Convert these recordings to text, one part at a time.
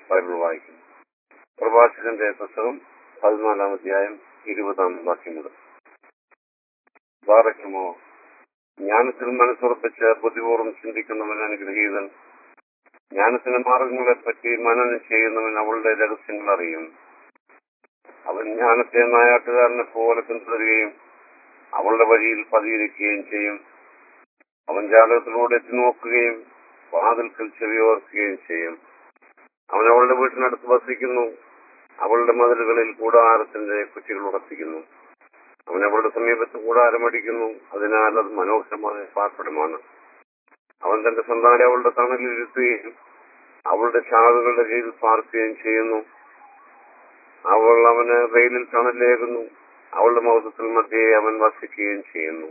Bible വായിക്കുന്നു പ്രഭാഷകന്റെ പുസ്തകം പതിനാലാം അധ്യായം ഇരുപതാം വാക്യം മുതൽ ബാറയ്ക്കുമോ ജ്ഞാനത്തിൽ മനസ്സുറപ്പിച്ച് ബുദ്ധിപൂർവ്വം ചിന്തിക്കുന്നവൻ അനുഗ്രഹീതൻ ജ്ഞാനത്തിന്റെ മാർഗങ്ങളെ പറ്റി മനനം ചെയ്യുന്നവൻ അവളുടെ രഹസ്യങ്ങൾ അറിയും അവൻ ജ്ഞാനത്തെ നായാട്ടുകാരനെ പോലെ പിന്തുടരുകയും അവളുടെ വഴിയിൽ പതിയിരിക്കുകയും ചെയ്യും അവൻ ജാലകത്തിലൂടെ എത്തി നോക്കുകയും വാതിൽക്കൽ ചെവിയോർക്കുകയും ചെയ്യും അവൻ അവളുടെ വീട്ടിനടുത്ത് വസിക്കുന്നു അവളുടെ മതിലുകളിൽ കൂടാരത്തിന്റെ കുറ്റികൾ ഉറപ്പിക്കുന്നു അവൻ അവളുടെ സമീപത്ത് കൂടാരമടിക്കുന്നു അതിനാൽ അത് മനോഹരമായ പാർപ്പിടമാണ് അവൻ തന്റെ സന്താനം അവളുടെ തണലിൽ ഇരുത്തുകയും അവളുടെ ശാഖകളുടെ കീഴിൽ പാർക്കുകയും ചെയ്യുന്നു അവൾ അവന് വെയിലിൽ തണലേകുന്നു അവളുടെ മൗതത്തിൽ മധ്യേ അവൻ വസിക്കുകയും ചെയ്യുന്നു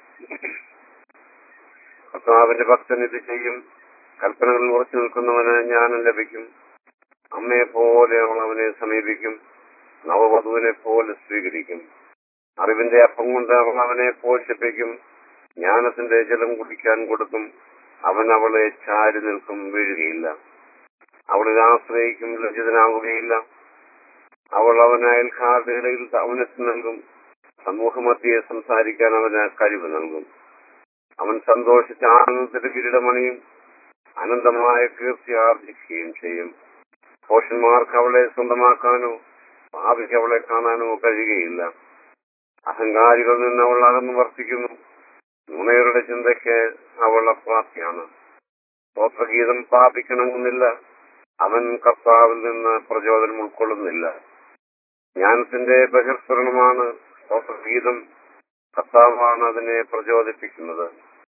കർത്താവിന്റെ ഭക്തൻ ഇത് ചെയ്യും കൽപ്പനകളിൽ ഉറച്ചു നിൽക്കുന്നവന് ജ്ഞാനം ലഭിക്കും അമ്മയെ പോലെ അവൾ അവനെ സമീപിക്കും നവവധുവിനെ പോലെ സ്വീകരിക്കും അറിവിന്റെ അപ്പം കൊണ്ട് അവൾ അവനെ പോഷിപ്പിക്കും ജ്ഞാനത്തിന്റെ ജലം കുടിക്കാൻ കൊടുക്കും അവൻ അവളെ ചാരി നിൽക്കും വീഴുകയില്ല അവളിൽ ആശ്രയിക്കും ലജ്ജിതനാവുകയില്ല അവൾ അവന് അയൽക്കാരുടെ ഇടയിൽ അവനത്ത് നൽകും സമൂഹമധ്യയെ സംസാരിക്കാൻ അവന് കഴിവ് നൽകും അവൻ സന്തോഷിച്ച ആനന്ദത്തിന്റെ കിരീടമണിയും അനന്തമായ കീർത്തി ആർജിക്കുകയും ചെയ്യും പോഷന്മാർക്ക് അവളെ സ്വന്തമാക്കാനോ ഭാവിക്ക് അവളെ കാണാനോ കഴിയുകയില്ല അഹങ്കാരികളിൽ നിന്ന് അവൾ അകന്നു വർത്തിക്കുന്നു നുണയരുടെ ചിന്തയ്ക്ക് അവൾ അപ്രാപ്തിയാണ് സ്തോത്രഗീതം പാപിക്കണമെന്നില്ല അവൻ കർത്താവിൽ നിന്ന് പ്രചോദനം ഉൾക്കൊള്ളുന്നില്ല ജ്ഞാനത്തിന്റെ ബഹിർസ്ഫുരണമാണ് സ്തോത്രഗീതം കർത്താവാണ് അതിനെ പ്രചോദിപ്പിക്കുന്നത്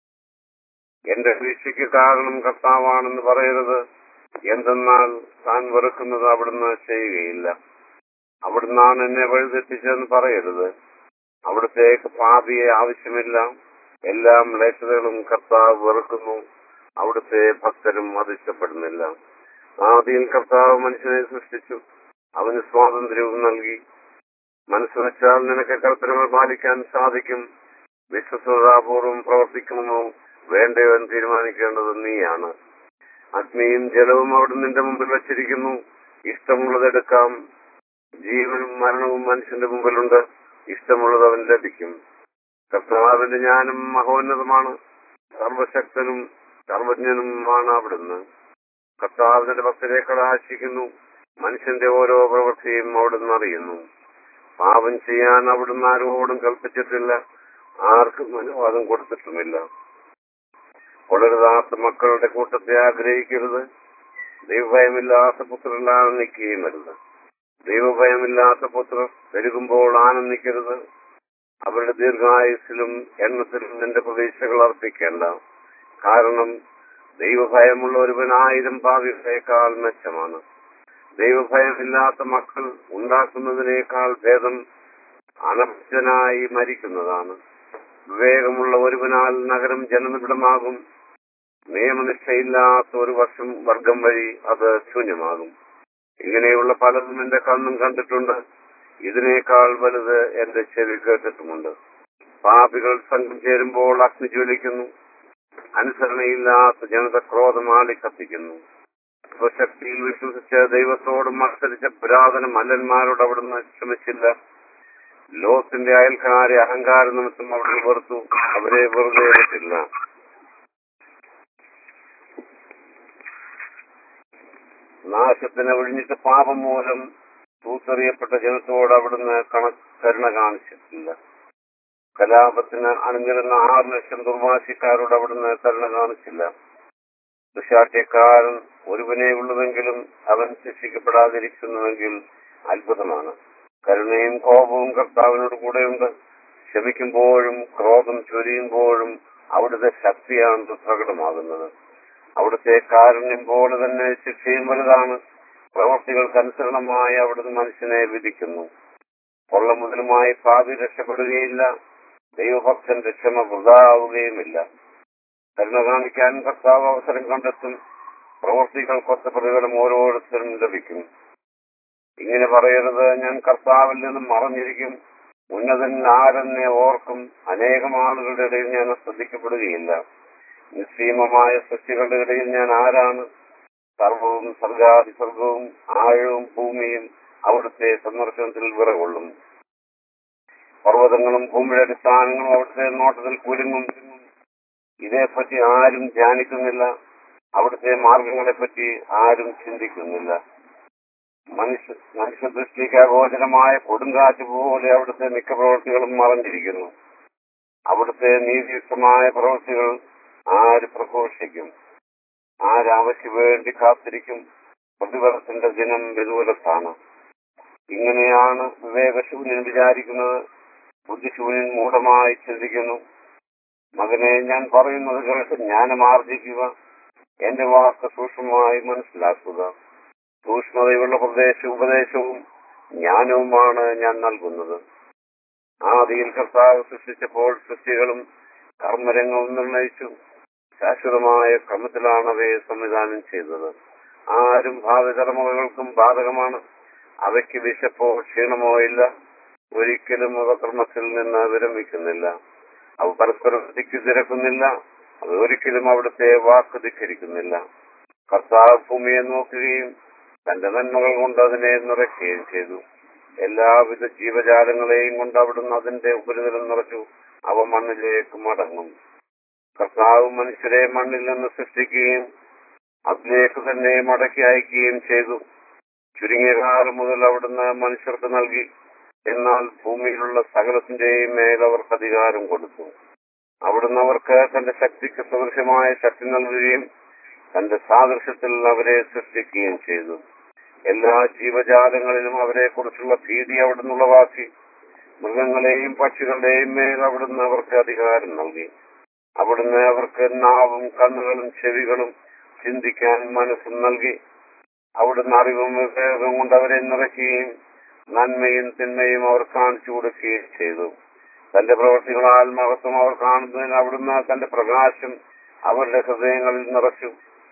എന്റെ വീഴ്ചയ്ക്ക് കാരണം കർത്താവാണെന്ന് പറയരുത് എന്തെന്നാൽ താൻ വെറുക്കുന്നത് അവിടുന്ന് ചെയ്യുകയില്ല അവിടുന്നാണ് എന്നെ വഴിതെറ്റിച്ചതെന്ന് പറയരുത് അവിടുത്തേക്ക് പാപിയെ ആവശ്യമില്ല എല്ലാം ലേഖതകളും കർത്താവ് വെറുക്കുന്നു അവിടുത്തെ ഭക്തരും അത് ഇഷ്ടപ്പെടുന്നില്ല ആദ്യം കർത്താവ് മനുഷ്യനെ സൃഷ്ടിച്ചു അവന് സ്വാതന്ത്ര്യവും നൽകി മനസ്സ് വെച്ചാൽ നിനക്ക് കൽപ്പനകൾ പാലിക്കാൻ സാധിക്കും വിശ്വസതാപൂർവം പ്രവർത്തിക്കണമോ വേണ്ടയോ എന്ന് തീരുമാനിക്കേണ്ടത് നീയാണ് അഗ്നിയും ജലവും അവിടെ നിന്റെ മുമ്പിൽ വച്ചിരിക്കുന്നു ഇഷ്ടമുള്ളതെടുക്കാം ജീവനും മരണവും മനുഷ്യന്റെ മുമ്പിലുണ്ട് ഇഷ്ടമുള്ളത് അവൻ ലഭിക്കും കർത്താവിന്റെ ജ്ഞാനം മഹോന്നതമാണ് സർവശക്തനും സർവജ്ഞനുമാണ് അവിടുന്ന് കർത്താവിന്റെ ഭക്തരെ കടാശിക്കുന്നു മനുഷ്യന്റെ ഓരോ പ്രവൃത്തിയും അവിടുന്ന് അറിയുന്നു പാപം ചെയ്യാൻ അവിടുന്ന് ആരോടും കൽപ്പിച്ചിട്ടില്ല ആർക്കും അനുവാദം കൊടുത്തിട്ടുമില്ല വളരുതാത്ത മക്കളുടെ കൂട്ടത്തെ ആഗ്രഹിക്കരുത് ദൈവഭയമില്ലാത്ത പുത്രൻ ആനന്ദിക്കുകയും അരുത് ദൈവഭയമില്ലാത്ത പുത്രർ പെരുകുമ്പോൾ ആനന്ദിക്കരുത് അവരുടെ ദീർഘായുസിലും എണ്ണത്തിലും നിന്റെ പ്രതീക്ഷകൾ അർപ്പിക്കേണ്ട കാരണം ദൈവഭയമുള്ള ഒരുവൻ ആയിരം ഭാവികളേക്കാൾ മെച്ചമാണ് ദൈവഭയമില്ലാത്ത മക്കൾ ഉണ്ടാക്കുന്നതിനേക്കാൾ ഭേദം അനർജനായി മരിക്കുന്നതാണ് വിവേകമുള്ള ഒരുവനാൽ നഗരം ജനനിബിഡമാകും നിയമനിഷ്ഠയില്ലാത്ത ഒരു വർഷം വർഗം വഴി അത് ശൂന്യമാകും ഇങ്ങനെയുള്ള പലതും എന്റെ കണ്ണും കണ്ടിട്ടുണ്ട് ഇതിനേക്കാൾ വലുത് എന്റെ ചെവി കേട്ടിട്ടുമുണ്ട് പാപികൾ സംഘം ചേരുമ്പോൾ അഗ്നി ജ്വലിക്കുന്നു അനുസരണയില്ലാത്ത ജനത ക്രോധം ആളി കത്തിക്കുന്നു സ്വശക്തിയിൽ വിശ്വസിച്ച് ദൈവത്തോട് മത്സരിച്ച പുരാതന മല്ലന്മാരോട് അവിടുന്ന് ക്ഷമിച്ചില്ല ലോകത്തിന്റെ അയൽക്കാരെ അഹങ്കാര നിമിത്തം അവിടെ വെറുത്തു അവരെ വെറുതെ വിട്ടില്ല നാശത്തിന് ഒഴിഞ്ഞിട്ട് പാപം മൂലം തൂത്തെറിയപ്പെട്ട ജനത്തോട് അവിടുന്ന് കണ കരുണ കാണിച്ചിട്ടില്ല കലാപത്തിന് അണിഞ്ഞിരുന്ന ആറ് ലക്ഷം ദുർവാശിക്കാരോട് അവിടുന്ന് കരുണ കാണിച്ചില്ല ദുശാഠ്യക്കാരൻ ഒരുവനെ ഉള്ളുവെങ്കിലും അവൻ ശിക്ഷിക്കപ്പെടാതിരിക്കുന്നുവെങ്കിൽ അത്ഭുതമാണ് കരുണയും കോപവും കർത്താവിനോട് കൂടെയുണ്ട് ക്ഷമിക്കുമ്പോഴും ക്രോധം ചൊരിയുമ്പോഴും അവിടുത്തെ ശക്തിയാണ് പ്രകടമാകുന്നത് അവിടുത്തെ കാരുണ്യം പോലെ തന്നെ ശിക്ഷയും വലുതാണ് പ്രവർത്തികൾക്ക് അനുസരണമായി അവിടുന്ന് മനുഷ്യനെ വിധിക്കുന്നു കൊള്ള മുതലുമായി പാപി രക്ഷപ്പെടുകയില്ല ദൈവഭക്തന്റെ ക്ഷമ വൃതാവുകയുമില്ല കരുണ കാണിക്കാൻ കർത്താവ് അവസരം കണ്ടെത്തും പ്രവർത്തികൾക്കൊത്ത പ്രതിഫലം ഓരോരുത്തരും ലഭിക്കും ഇങ്ങനെ പറയരുത് ഞാൻ കർത്താവിൽ നിന്നും മറഞ്ഞിരിക്കും ഉന്നതൻ ആരെന്നെ ഓർക്കും അനേകം ആളുകളുടെ ഇടയിൽ ഞാൻ ശ്രദ്ധിക്കപ്പെടുകയില്ല നിസ്സീമമായ സൃഷ്ടികളുടെ ഇടയിൽ ഞാൻ ആരാണ് സർവവും സർഗാതിസർഗവും ആഴവും ഭൂമിയും അവിടുത്തെ സന്ദർശനത്തിൽ വിറകൊള്ളും പർവ്വതങ്ങളും ഭൂമിയുടെ അടിസ്ഥാനങ്ങളും അവിടുത്തെ നോട്ടത്തിൽ കുലുങ്ങും ഇതേപ്പറ്റി ആരും ധ്യാനിക്കുന്നില്ല അവിടുത്തെ മാർഗങ്ങളെപ്പറ്റി ആരും ചിന്തിക്കുന്നില്ല മനുഷ്യ മനുഷ്യദൃഷ്ടിക്ക് അഗോചരമായ കൊടുങ്കാറ്റ് പോലെ അവിടുത്തെ മിക്ക പ്രവൃത്തികളും മറഞ്ഞിരിക്കുന്നു അവിടുത്തെ നീതിയുക്തമായ പ്രവൃത്തികൾ ആര് പ്രഘോഷിക്കും ആരാവശ്യ വേണ്ടി കാത്തിരിക്കും പ്രതിഫലത്തിന്റെ ദിനം വിദൂരത്താണ് ഇങ്ങനെയാണ് വിവേകശൂന്യൻ വിചാരിക്കുന്നത് ബുദ്ധിശൂന്യൻ മൂഢമായി ചിന്തിക്കുന്നു മകനെ ഞാൻ പറയുന്നത് കേട്ട് ജ്ഞാനം ആർജിക്കുക എന്റെ വാക്ക് സൂക്ഷ്മമായി മനസ്സിലാക്കുക സൂക്ഷ്മതയുള്ള പ്രദേശ ഉപദേശവും ജ്ഞാനവുമാണ് ഞാൻ നൽകുന്നത് ആദിയിൽ കർത്താവ് സൃഷ്ടിച്ചപ്പോൾ സൃഷ്ടികളും കർമ്മരംഗവും നിർണയിച്ചു ശാശ്വതമായ ക്രമത്തിലാണ് അവയെ സംവിധാനം ചെയ്തത് ആരും ഭാവി തലമുറകൾക്കും ബാധകമാണ് അവയ്ക്ക് വിശപ്പോ ക്ഷീണമോ ഇല്ല ഒരിക്കലും അവ കർമ്മത്തിൽ നിന്ന് വിരമിക്കുന്നില്ല അവ പരസ്പരം ദിക്കു തിരക്കുന്നില്ല അവ ഒരിക്കലും അവിടുത്തെ വാക്ക് ധിക്കരിക്കുന്നില്ല കർത്താവ് ഭൂമിയെ നോക്കുകയും തന്റെ നന്മകൾ കൊണ്ട് അതിനെ നിറയ്ക്കുകയും ചെയ്തു എല്ലാവിധ ജീവജാലങ്ങളെയും കൊണ്ട് അവിടുന്ന് അതിന്റെ ഉപരിതലം നിറച്ചു അവ മണ്ണിലേക്ക് മടങ്ങും കർത്താവ് മനുഷ്യരെ മണ്ണിൽ നിന്ന് സൃഷ്ടിക്കുകയും അതിലേക്ക് തന്നെ മടക്കി അയക്കുകയും ചെയ്തു ചുരുങ്ങിയ കാലം മുതൽ അവിടുന്ന് മനുഷ്യർക്ക് നൽകി എന്നാൽ ഭൂമിയിലുള്ള സകലത്തിന്റെയും മേൽ അവർക്ക് അധികാരം കൊടുത്തു അവിടുന്ന് അവർക്ക് തന്റെ ശക്തിക്ക് സദൃശമായ ശക്തി നൽകുകയും തന്റെ സാദൃശ്യത്തിൽ അവരെ സൃഷ്ടിക്കുകയും ചെയ്തു എല്ലാ ജീവജാലങ്ങളിലും അവരെ കുറിച്ചുള്ള ഭീതി അവിടുന്ന് ഉളവാക്കി മൃഗങ്ങളെയും പക്ഷികളുടെയും മേൽ അവിടുന്ന് അവർക്ക് അധികാരം നൽകി അവിടുന്ന് അവർക്ക് നാവും കണ്ണുകളും ചെവികളും ചിന്തിക്കാൻ മനസ്സും നൽകി അവിടുന്ന് അറിവും വിവേകം കൊണ്ട് അവരെ നിറയ്ക്കുകയും നന്മയും തിന്മയും അവർ കാണിച്ചു കൊടുക്കുകയും ചെയ്തു തന്റെ പ്രവർത്തികളാൽ മഹത്വം അവർ കാണുന്നതിന് അവിടുന്ന് തന്റെ പ്രകാശം അവരുടെ ഹൃദയങ്ങളിൽ നിറച്ചു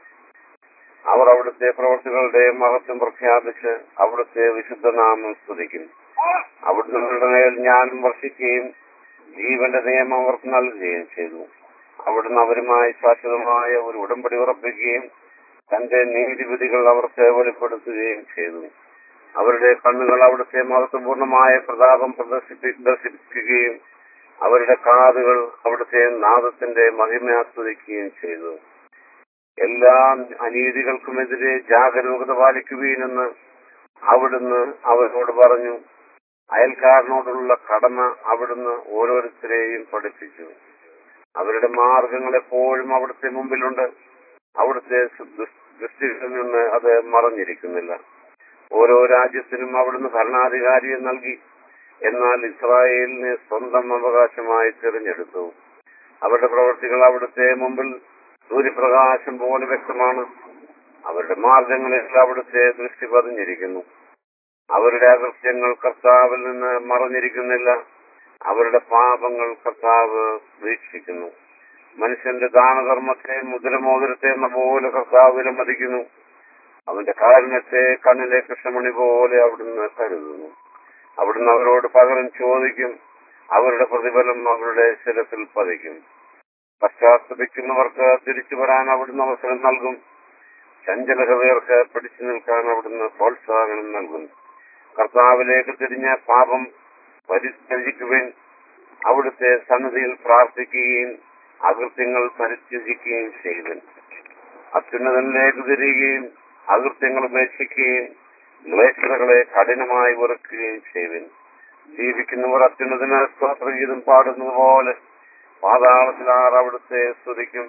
അവർ അവിടുത്തെ പ്രവർത്തികളുടെ മഹത്വം പ്രഖ്യാപിച്ച് അവിടുത്തെ വിശുദ്ധനാമം സ്തുതിക്കും അവിടുന്ന് അവരുടെ മേൽ ജ്ഞാനം വർഷിക്കുകയും ജീവന്റെ നിയമം അവർക്ക് നൽകുകയും ചെയ്തു അവിടുന്ന് അവരുമായി ശാശ്വതമായ ഒരു ഉടമ്പടി ഉറപ്പിക്കുകയും തന്റെ നീതിവിധികൾ അവർക്ക് വെളിപ്പെടുത്തുകയും ചെയ്തു അവരുടെ കണ്ണുകൾ അവിടുത്തെ മഹത്വപൂർണമായ പ്രതാപം പ്രദർശിപ്പി പ്രദർശിപ്പിക്കുകയും അവരുടെ കാതുകൾ അവിടുത്തെ നാദത്തിന്റെ മഹിമ ആസ്വദിക്കുകയും ചെയ്തു എല്ലാ അനീതികൾക്കുമെതിരെ ജാഗരൂകത പാലിക്കുകയെന്ന് അവിടുന്ന് അവരോട് പറഞ്ഞു അയൽക്കാരനോടുള്ള കടമ അവിടുന്ന് ഓരോരുത്തരെയും പഠിപ്പിച്ചു അവരുടെ മാർഗങ്ങൾ എപ്പോഴും അവിടുത്തെ മുമ്പിലുണ്ട് അവിടുത്തെ ദൃഷ്ടിയിൽ നിന്ന് അത് മറഞ്ഞിരിക്കുന്നില്ല ഓരോ രാജ്യത്തിനും അവിടുന്ന് ഭരണാധികാരിയെ നൽകി എന്നാൽ ഇസ്രായേലിനെ സ്വന്തം അവകാശമായി തിരഞ്ഞെടുത്തു അവരുടെ പ്രവൃത്തികൾ അവിടുത്തെ മുമ്പിൽ സൂര്യപ്രകാശം പോലെ വ്യക്തമാണ് അവരുടെ മാർഗങ്ങളിൽ അവിടുത്തെ ദൃഷ്ടി പതിഞ്ഞിരിക്കുന്നു അവരുടെ അകൃത്യങ്ങൾ കർത്താവിൽ നിന്ന് മറഞ്ഞിരിക്കുന്നില്ല അവരുടെ പാപങ്ങൾ കർത്താവ് വീക്ഷിക്കുന്നു മനുഷ്യന്റെ ദാനധർമ്മത്തെ മുദ്രമോതിരത്തെ എന്ന പോലെ കർത്താവ് വിലമതിക്കുന്നു അവന്റെ കാരുണ്യത്തെ കണ്ണിലെ കൃഷ്ണമണി പോലെ അവിടുന്ന് കരുതുന്നു അവിടുന്ന് അവരോട് പകരം ചോദിക്കും അവരുടെ പ്രതിഫലം അവരുടെ ശിരത്തിൽ പതിക്കും പശ്ചാത്തപിക്കുന്നവർക്ക് തിരിച്ചു വരാൻ അവിടുന്ന് അവസരം നൽകും ചഞ്ചല ഹൃദയർക്ക് പിടിച്ചു നിൽക്കാൻ അവിടുന്ന് പ്രോത്സാഹനം നൽകും കർത്താവിലേക്ക് തിരിഞ്ഞ പാപം പരിത്യജിക്കുവാൻ അവിടുത്തെ സന്നദ്ധിയിൽ പ്രാർത്ഥിക്കുകയും അകൃത്യങ്ങൾ പരിത്യജിക്കുകയും ചെയ്യുവൻ അത്യുന്നതനിലേക്ക് തിരികുകയും അകൃത്യങ്ങൾ ഉപേക്ഷിക്കുകയും മ്ലേച്ഛതകളെ കഠിനമായി വെറുക്കുകയും ചെയ്യുവൻ ജീവിക്കുന്നവർ അത്യുന്നതിന് സ്തോത്രഗീതം പാടുന്നത് പോലെ പാതാളത്തിലാർ അവിടുത്തെ സ്തുതിക്കും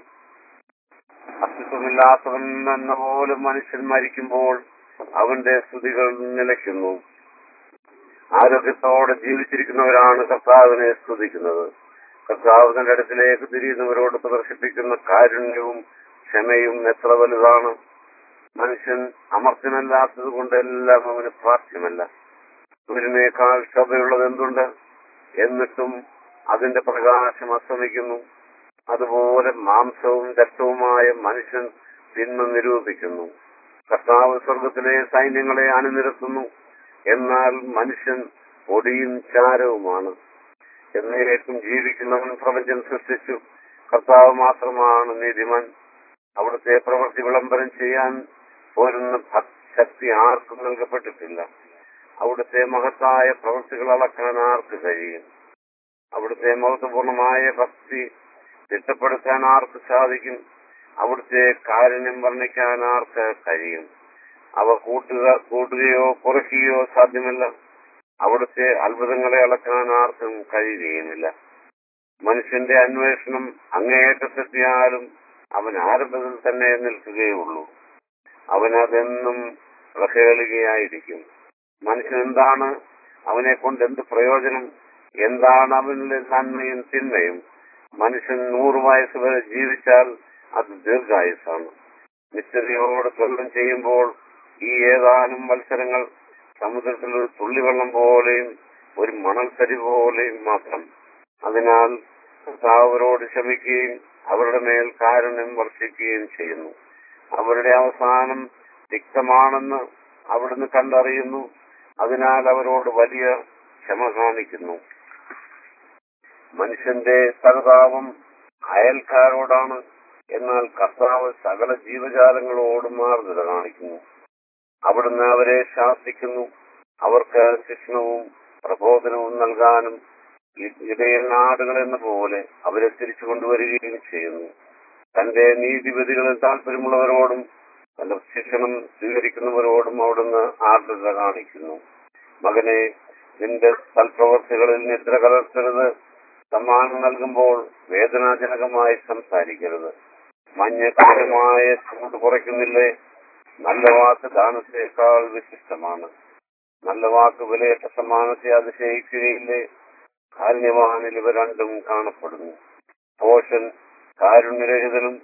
അസ്തിത്വമില്ലാത്തവൻ എന്ന പോലെ മനുഷ്യൻ മരിക്കുമ്പോൾ അവന്റെ സ്തുതികൾ നിലയ്ക്കുന്നു ആരോഗ്യത്തോടെ ജീവിച്ചിരിക്കുന്നവരാണ് കർത്താവിനെ സ്തുതിക്കുന്നത് കർത്താവ് തന്റെ അടുത്തിലേക്ക് തിരിയുന്നവരോട് പ്രദർശിപ്പിക്കുന്ന കാരുണ്യവും ക്ഷമയും എത്ര വലുതാണ് മനുഷ്യൻ അമർത്യനല്ലാത്തത് കൊണ്ട് എല്ലാം അവന് പ്രാപ്യമല്ല സൂര്യനേക്കാൾ ശോഭയുള്ളത് എന്തുണ്ട് എന്നിട്ടും അതിന്റെ പ്രകാശം അസ്തമിക്കുന്നു അതുപോലെ മാംസവും രക്തവുമായ മനുഷ്യൻ തിന്മ നിരൂപിക്കുന്നു കർത്താവ് സ്വർഗത്തിലെ സൈന്യങ്ങളെ അണിനിരത്തുന്നു എന്നാൽ മനുഷ്യൻ പൊടിയും ചാരവുമാണ് എന്നേക്കും ജീവിക്കുന്നവൻ പ്രപഞ്ചം സൃഷ്ടിച്ചു കർത്താവ് മാത്രമാണ് നീതിമാൻ അവിടുത്തെ പ്രവൃത്തി വിളംബരം ചെയ്യാൻ പോരുന്ന ഭ- ശക്തി ആർക്കും നൽകപ്പെട്ടിട്ടില്ല അവിടുത്തെ മഹത്തായ പ്രവൃത്തികൾ അളക്കാൻ ആർക്ക് കഴിയും അവിടുത്തെ മഹത്വപൂർണമായ ഭക്തി തിട്ടപ്പെടുത്താൻ ആർക്ക് സാധിക്കും അവിടുത്തെ കാരുണ്യം വർണ്ണിക്കാൻ ആർക്ക് കഴിയും അവ കൂട്ടുക കൂട്ടുകയോ കുറയ്ക്കുകയോ സാധ്യമല്ല അവിടുത്തെ അത്ഭുതങ്ങളെ അളക്കാൻ ആർക്കും കഴിയുകയുമില്ല മനുഷ്യന്റെ അന്വേഷണം അങ്ങേയറ്റത്തെത്തിയാലും അവൻ ആരംഭത്തിൽ തന്നെ നിൽക്കുകയുള്ളൂ അവനതെന്നും പ്രഹേളികയായിരിക്കും മനുഷ്യൻ എന്താണ് അവനെ കൊണ്ട് എന്ത് പ്രയോജനം എന്താണ് അവനിലെ നന്മയും തിന്മയും മനുഷ്യൻ നൂറ് വയസ്സ് വരെ ജീവിച്ചാൽ അത് ദീർഘായുസാണ് നിശ്ചതയോട് തൊല്ലം ചെയ്യുമ്പോൾ ഈ ഏതാനും മത്സരങ്ങൾ സമുദ്രത്തിൽ ഒരു തുള്ളിവെള്ളം പോലെയും ഒരു മണൽത്തരി പോലെയും മാത്രം അതിനാൽ കർത്താവ് അവരോട് ക്ഷമിക്കുകയും അവരുടെ മേൽ കാരുണ്യം വർഷിക്കുകയും ചെയ്യുന്നു അവരുടെ അവസാനം തിക്തമാണെന്ന് അവിടുന്ന് കണ്ടറിയുന്നു അതിനാൽ അവരോട് വലിയ ക്ഷമ കാണിക്കുന്നു മനുഷ്യന്റെ സഹതാപം അയൽക്കാരോടാണ് എന്നാൽ കർത്താവ് സകല ജീവജാലങ്ങളോടും മാർഗത കാണിക്കുന്നു അവിടുന്ന് അവരെ ശാസിക്കുന്നു അവർക്ക് ശിക്ഷണവും പ്രബോധനവും നൽകാനും ഇ- ഇടയൻ നാടുകൾ എന്ന പോലെ അവരെ തിരിച്ചു കൊണ്ടുവരികയും ചെയ്യുന്നു തന്റെ നീതിപതികളിൽ താല്പര്യമുള്ളവരോടും തന്റെ ശിക്ഷണം സ്വീകരിക്കുന്നവരോടും അവിടുന്ന് ആർദ്രത കാണിക്കുന്നു മകനെ നിന്റെ സൽപ്രവർത്തികളിൽ നിദ്ര കലർത്തരുത് സമ്മാനം നൽകുമ്പോൾ വേദനാജനകമായി സംസാരിക്കരുത് മഞ്ഞക്കരമായ ചൂട് കുറയ്ക്കുന്നില്ലേ നല്ല വാക്ക് ദാനത്തേക്കാൾ വിശിഷ്ടമാണ് നല്ല വാക്ക് വിലയേറ്റ സമ്മാനത്തെ അതിശയിക്കുകയില്ലേ കാരുണ്യവാനിൽ ഇവ രണ്ടും കാണപ്പെടുന്നു പോഷൻ കാരുണ്യരഹിതനും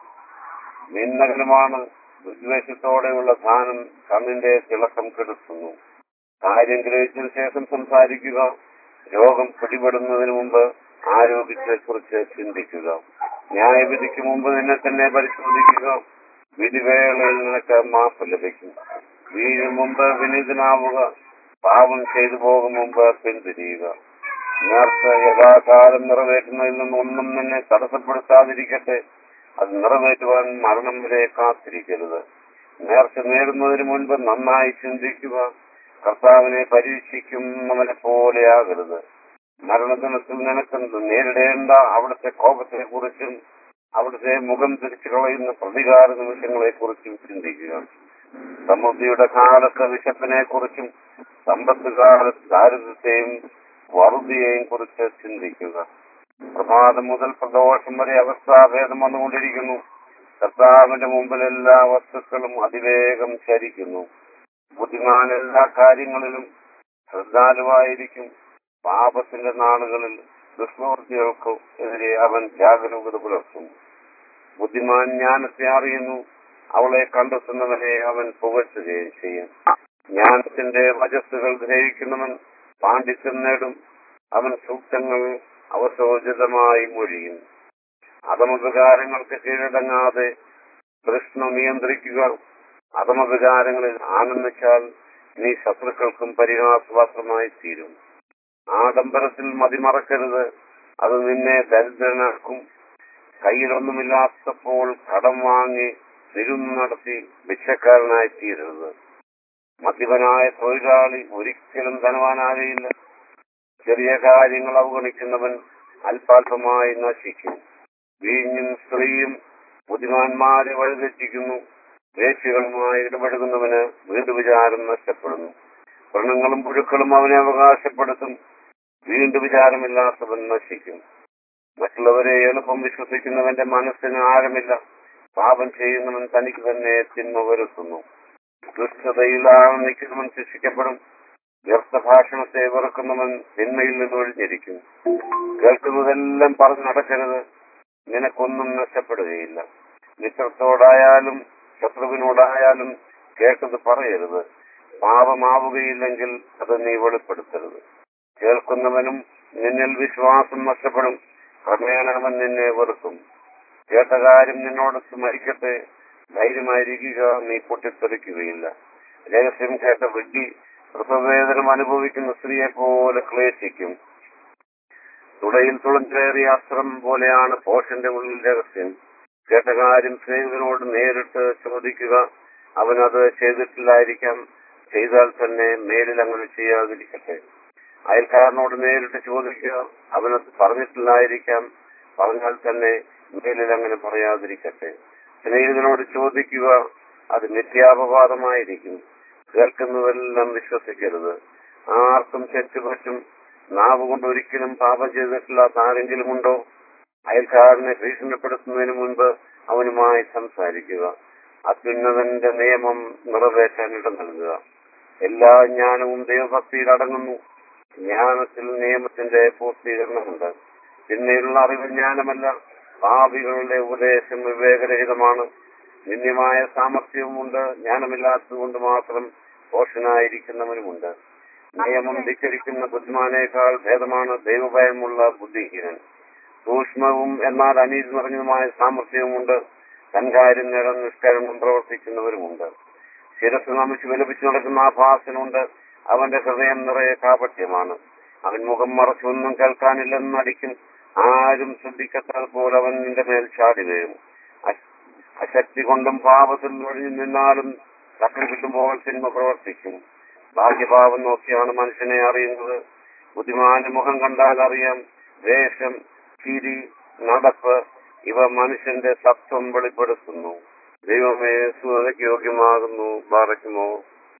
നിന്ദകനുമാണ് വിദ്വേഷത്തോടെയുള്ള ദാനം കണ്ണിന്റെ തിളക്കം കെടുത്തുന്നു കാര്യം ഗ്രഹിച്ചതിനു ശേഷം സംസാരിക്കുക രോഗം പിടിപെടുന്നതിന് മുമ്പ് ആരോഗ്യത്തെ കുറിച്ച് ചിന്തിക്കുക ന്യായവിധിക്ക് മുമ്പ് നിന്നെ തന്നെ പരിശോധിക്കുക വിധിവേളയിൽ നിനക്ക് മാപ്പ് ലഭിക്കും വീഴും മുമ്പ് വിനീതനാവുക പാപം ചെയ്തു പോകും മുമ്പ് പിന്തിരിയുക നേർച്ച യഥാകാലം നിറവേറ്റുന്നതിൽ നിന്ന് ഒന്നും തന്നെ തടസ്സപ്പെടുത്താതിരിക്കട്ടെ അത് നിറവേറ്റുവാൻ മരണം വരെ കാത്തിരിക്കരുത് നേർച്ച നേടുന്നതിന് മുൻപ് നന്നായി ചിന്തിക്കുക കർത്താവിനെ പരീക്ഷിക്കുന്നവനെ പോലെയാകരുത് മരണദിനത്തിൽ നിനക്കെന്ത് നേരിടേണ്ട അവിടുത്തെ കോപത്തെ കുറിച്ചും അവിടുത്തെ മുഖം തിരിച്ചു കളയുന്ന പ്രതികാര നിമിഷങ്ങളെ കുറിച്ചും ചിന്തിക്കുക സമൃദ്ധിയുടെ കാലത്തെ വിശപ്പിനെ കുറിച്ചും സമ്പത്ത് കാലത്ത് ദാരിദ്ര്യത്തെയും വറുതിയെയും കുറിച്ച് ചിന്തിക്കുക പ്രഭാതം മുതൽ പ്രദോഷം വരെ അവസ്ഥാഭേദം വന്നുകൊണ്ടിരിക്കുന്നു കർത്താവിന്റെ മുമ്പിൽ എല്ലാ വസ്തുക്കളും അതിവേഗം ചരിക്കുന്നു ബുദ്ധിമാൻ എല്ലാ കാര്യങ്ങളിലും ശ്രദ്ധാലുവായിരിക്കും പാപത്തിന്റെ നാളുകളിൽ ദുഷ്പ്രവൃത്തികൾക്കും എതിരെ അവൻ ജാഗരൂകത പുലർത്തും ബുദ്ധിമാൻ ജ്ഞാനത്തെ അറിയുന്നു അവളെ കണ്ടെത്തുന്നവനെ അവൻ പുകഴ്ത്തുകയും ചെയ്യും ജ്ഞാനത്തിന്റെ വചസ്സുകൾ ഗ്രഹിക്കുന്നവൻ പാണ്ഡിത്യം നേടും അവൻ സൂക്തങ്ങൾ അവസോചിതമായി മൊഴിയും അധമവികാരങ്ങൾക്ക് കീഴടങ്ങാതെ കൃഷ്ണ നിയന്ത്രിക്കുക അധമവികാരങ്ങളിൽ ആനന്ദിച്ചാൽ നീ ശത്രുക്കൾക്കും പരിഹാസപാത്രമായി തീരും ആഡംബരത്തിൽ മതിമറക്കരുത് അത് നിന്നെ ദരിദ്രനാക്കും കയ്യിലൊന്നുമില്ലാത്തപ്പോൾ കടം വാങ്ങി നിരുന്ന് നടത്തി ഭിക്ഷക്കാരനായി തീരരുത് മദ്യപനായ തൊഴിലാളി ഒരിക്കലും ധനവാനാകയില്ല ചെറിയ കാര്യങ്ങൾ അവഗണിക്കുന്നവൻ അല്പാൽപമായി നശിക്കും വീഞ്ഞും സ്ത്രീയും ബുദ്ധിമാന്മാരെ വഴിതെറ്റിക്കുന്നു വേശ്യകളുമായി ഇടപെടുന്നവന് വീണ്ടും വിചാരം നഷ്ടപ്പെടുന്നു വ്രണങ്ങളും പുഴുക്കളും അവനെ അവകാശപ്പെടുത്തും വീണ്ടും വിചാരമില്ലാത്തവൻ നശിക്കും മറ്റുള്ളവരെ എളുപ്പം വിശ്വസിക്കുന്നവന്റെ മനസ്സിന് ആഴമില്ല പാപം ചെയ്യുന്നവൻ തനിക്ക് തന്നെ തിന്മ വരുത്തുന്നു ദുഷ്ടതയിൽ ആനന്ദിക്കുന്നവൻ ശിക്ഷിക്കപ്പെടും വ്യർത്ഥ ഭാഷണത്തെ വെറുക്കുന്നവൻ തിന്മയിൽ നിന്ന് ഒഴിഞ്ഞിരിക്കും കേൾക്കുന്നതെല്ലാം പറഞ്ഞു നടക്കരുത് നിനക്കൊന്നും നഷ്ടപ്പെടുകയില്ല മിത്രത്തോടായാലും ശത്രുവിനോടായാലും കേട്ടത് പറയരുത് പാപമാവുകയില്ലെങ്കിൽ അത് നീ വെളിപ്പെടുത്തരുത് കേൾക്കുന്നവനും നിന്നിൽ വിശ്വാസം നഷ്ടപ്പെടും ക്രമേണ അവൻ നിന്നെ വെറുക്കും കേട്ട കാര്യം നിന്നോട് സ്മരിക്കട്ടെ ധൈര്യമായിരിക്കുക നീ പൊട്ടിത്തെറിക്കുകയില്ല രഹസ്യം കേട്ട വിഡ്ഢി പ്രസവവേദനം അനുഭവിക്കുന്ന സ്ത്രീയെ പോലെ ക്ലേശിക്കും തുടയിൽ തുളഞ്ചേറിയ അസ്ത്രം പോലെയാണ് പോഷന്റെ ഉള്ളിൽ രഹസ്യം കേട്ട കാര്യം സ്നേഹിതനോട് നേരിട്ട് ചോദിക്കുക അവനത് ചെയ്തിട്ടില്ലായിരിക്കാം ചെയ്താൽ തന്നെ മേലിൽ അങ്ങനെ ചെയ്യാതിരിക്കട്ടെ അയൽക്കാരനോട് നേരിട്ട് ചോദിക്കുക അവനത് പറഞ്ഞിട്ടില്ലായിരിക്കാം പറഞ്ഞാൽ തന്നെ മേലിൽ അങ്ങനെ പറയാതിരിക്കട്ടെ സ്നേഹിതനോട് ചോദിക്കുക അത് നിത്യാപവാദമായിരിക്കും കേൾക്കുന്നതെല്ലാം വിശ്വസിക്കരുത് ആർക്കും തെറ്റുപറ്റും നാവ് കൊണ്ട് ഒരിക്കലും പാപം ചെയ്തിട്ടില്ലാത്ത ആരെങ്കിലും ഉണ്ടോ അയൽക്കാരനെ ഭീഷണിപ്പെടുത്തുന്നതിന് മുൻപ് അവനുമായി സംസാരിക്കുക അത്യുന്നതന്റെ നിയമം നിറവേറ്റാൻ ഇട നൽകുക എല്ലാ ജ്ഞാനവും ദൈവഭക്തിയിൽ അടങ്ങുന്നു ജ്ഞാനത്തിൽ നിയമത്തിന്റെ പൂർത്തീകരണമുണ്ട് പിന്നെയുള്ള അറിവ് ജ്ഞാനമല്ല ഭാവികളുടെ ഉപദേശം വിവേകരഹിതമാണ് നിന്യമായ സാമർഥ്യവുമുണ്ട് ജ്ഞാനമില്ലാത്തതുകൊണ്ട് മാത്രം പോഷനായിരിക്കുന്നവനുമുണ്ട് നിയമം ധിക്കരിക്കുന്ന ബുദ്ധിമാനേക്കാൾ ഭേദമാണ് ദൈവഭയമുള്ള ബുദ്ധിഹീനൻ സൂക്ഷ്മവും എന്നാൽ അനീതി നിറഞ്ഞതുമായ സാമർഥ്യവുമുണ്ട് തൻകാര്യം നേടാൻ നിഷ്കരണം പ്രവർത്തിക്കുന്നവരുമുണ്ട് ശിരസ് നമിച്ച് വിലപിച്ചു നടക്കുന്ന ആഭാസനുണ്ട് അവന്റെ ഹൃദയം നിറയെ കാപട്യമാണ് അവൻ മുഖം മറച്ചൊന്നും കേൾക്കാനില്ലെന്ന് നടിക്കും ആരും ശ്രദ്ധിക്കത്താൽ പോലെ അവൻ നിന്റെ മേൽ ചാടി വീഴും അശ- അശക്തി കൊണ്ടും പാപത്തിൽ ഒഴിഞ്ഞു നിന്നാലും തക്കം കിട്ടുമ്പോൾ സിനിമ പ്രവർത്തിക്കും ഭാഗ്യഭാവം നോക്കിയാണ് മനുഷ്യനെ അറിയുന്നത് ബുദ്ധിമാന്റെ മുഖം കണ്ടാൽ അറിയാം വേഷം ചിരി നടപ്പ് ഇവ മനുഷ്യന്റെ സത്വം വെളിപ്പെടുത്തുന്നു ദൈവമേ സുഖയ്ക്ക് യോഗ്യമാകുന്നു ബാറയ്ക്കുമോ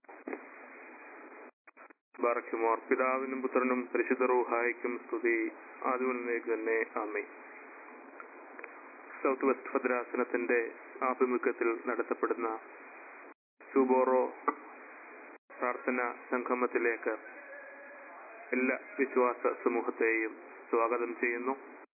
ബാറയ്ക്കുമോർ പിതാവിനും പുത്രനും പരിശുദ്ധ റൂഹായിക്കും സ്തുതി ആദ്യമുന്നേക്ക് തന്നെ ആമേ സൗത്ത് വെസ്റ്റ് ഭദ്രാസനത്തിന്റെ ആഭിമുഖ്യത്തിൽ നടത്തപ്പെടുന്ന സുബോറോ പ്രാർത്ഥന സംഗമത്തിലേക്ക് എല്ലാ വിശ്വാസ സമൂഹത്തെയും സ്വാഗതം ചെയ്യുന്നു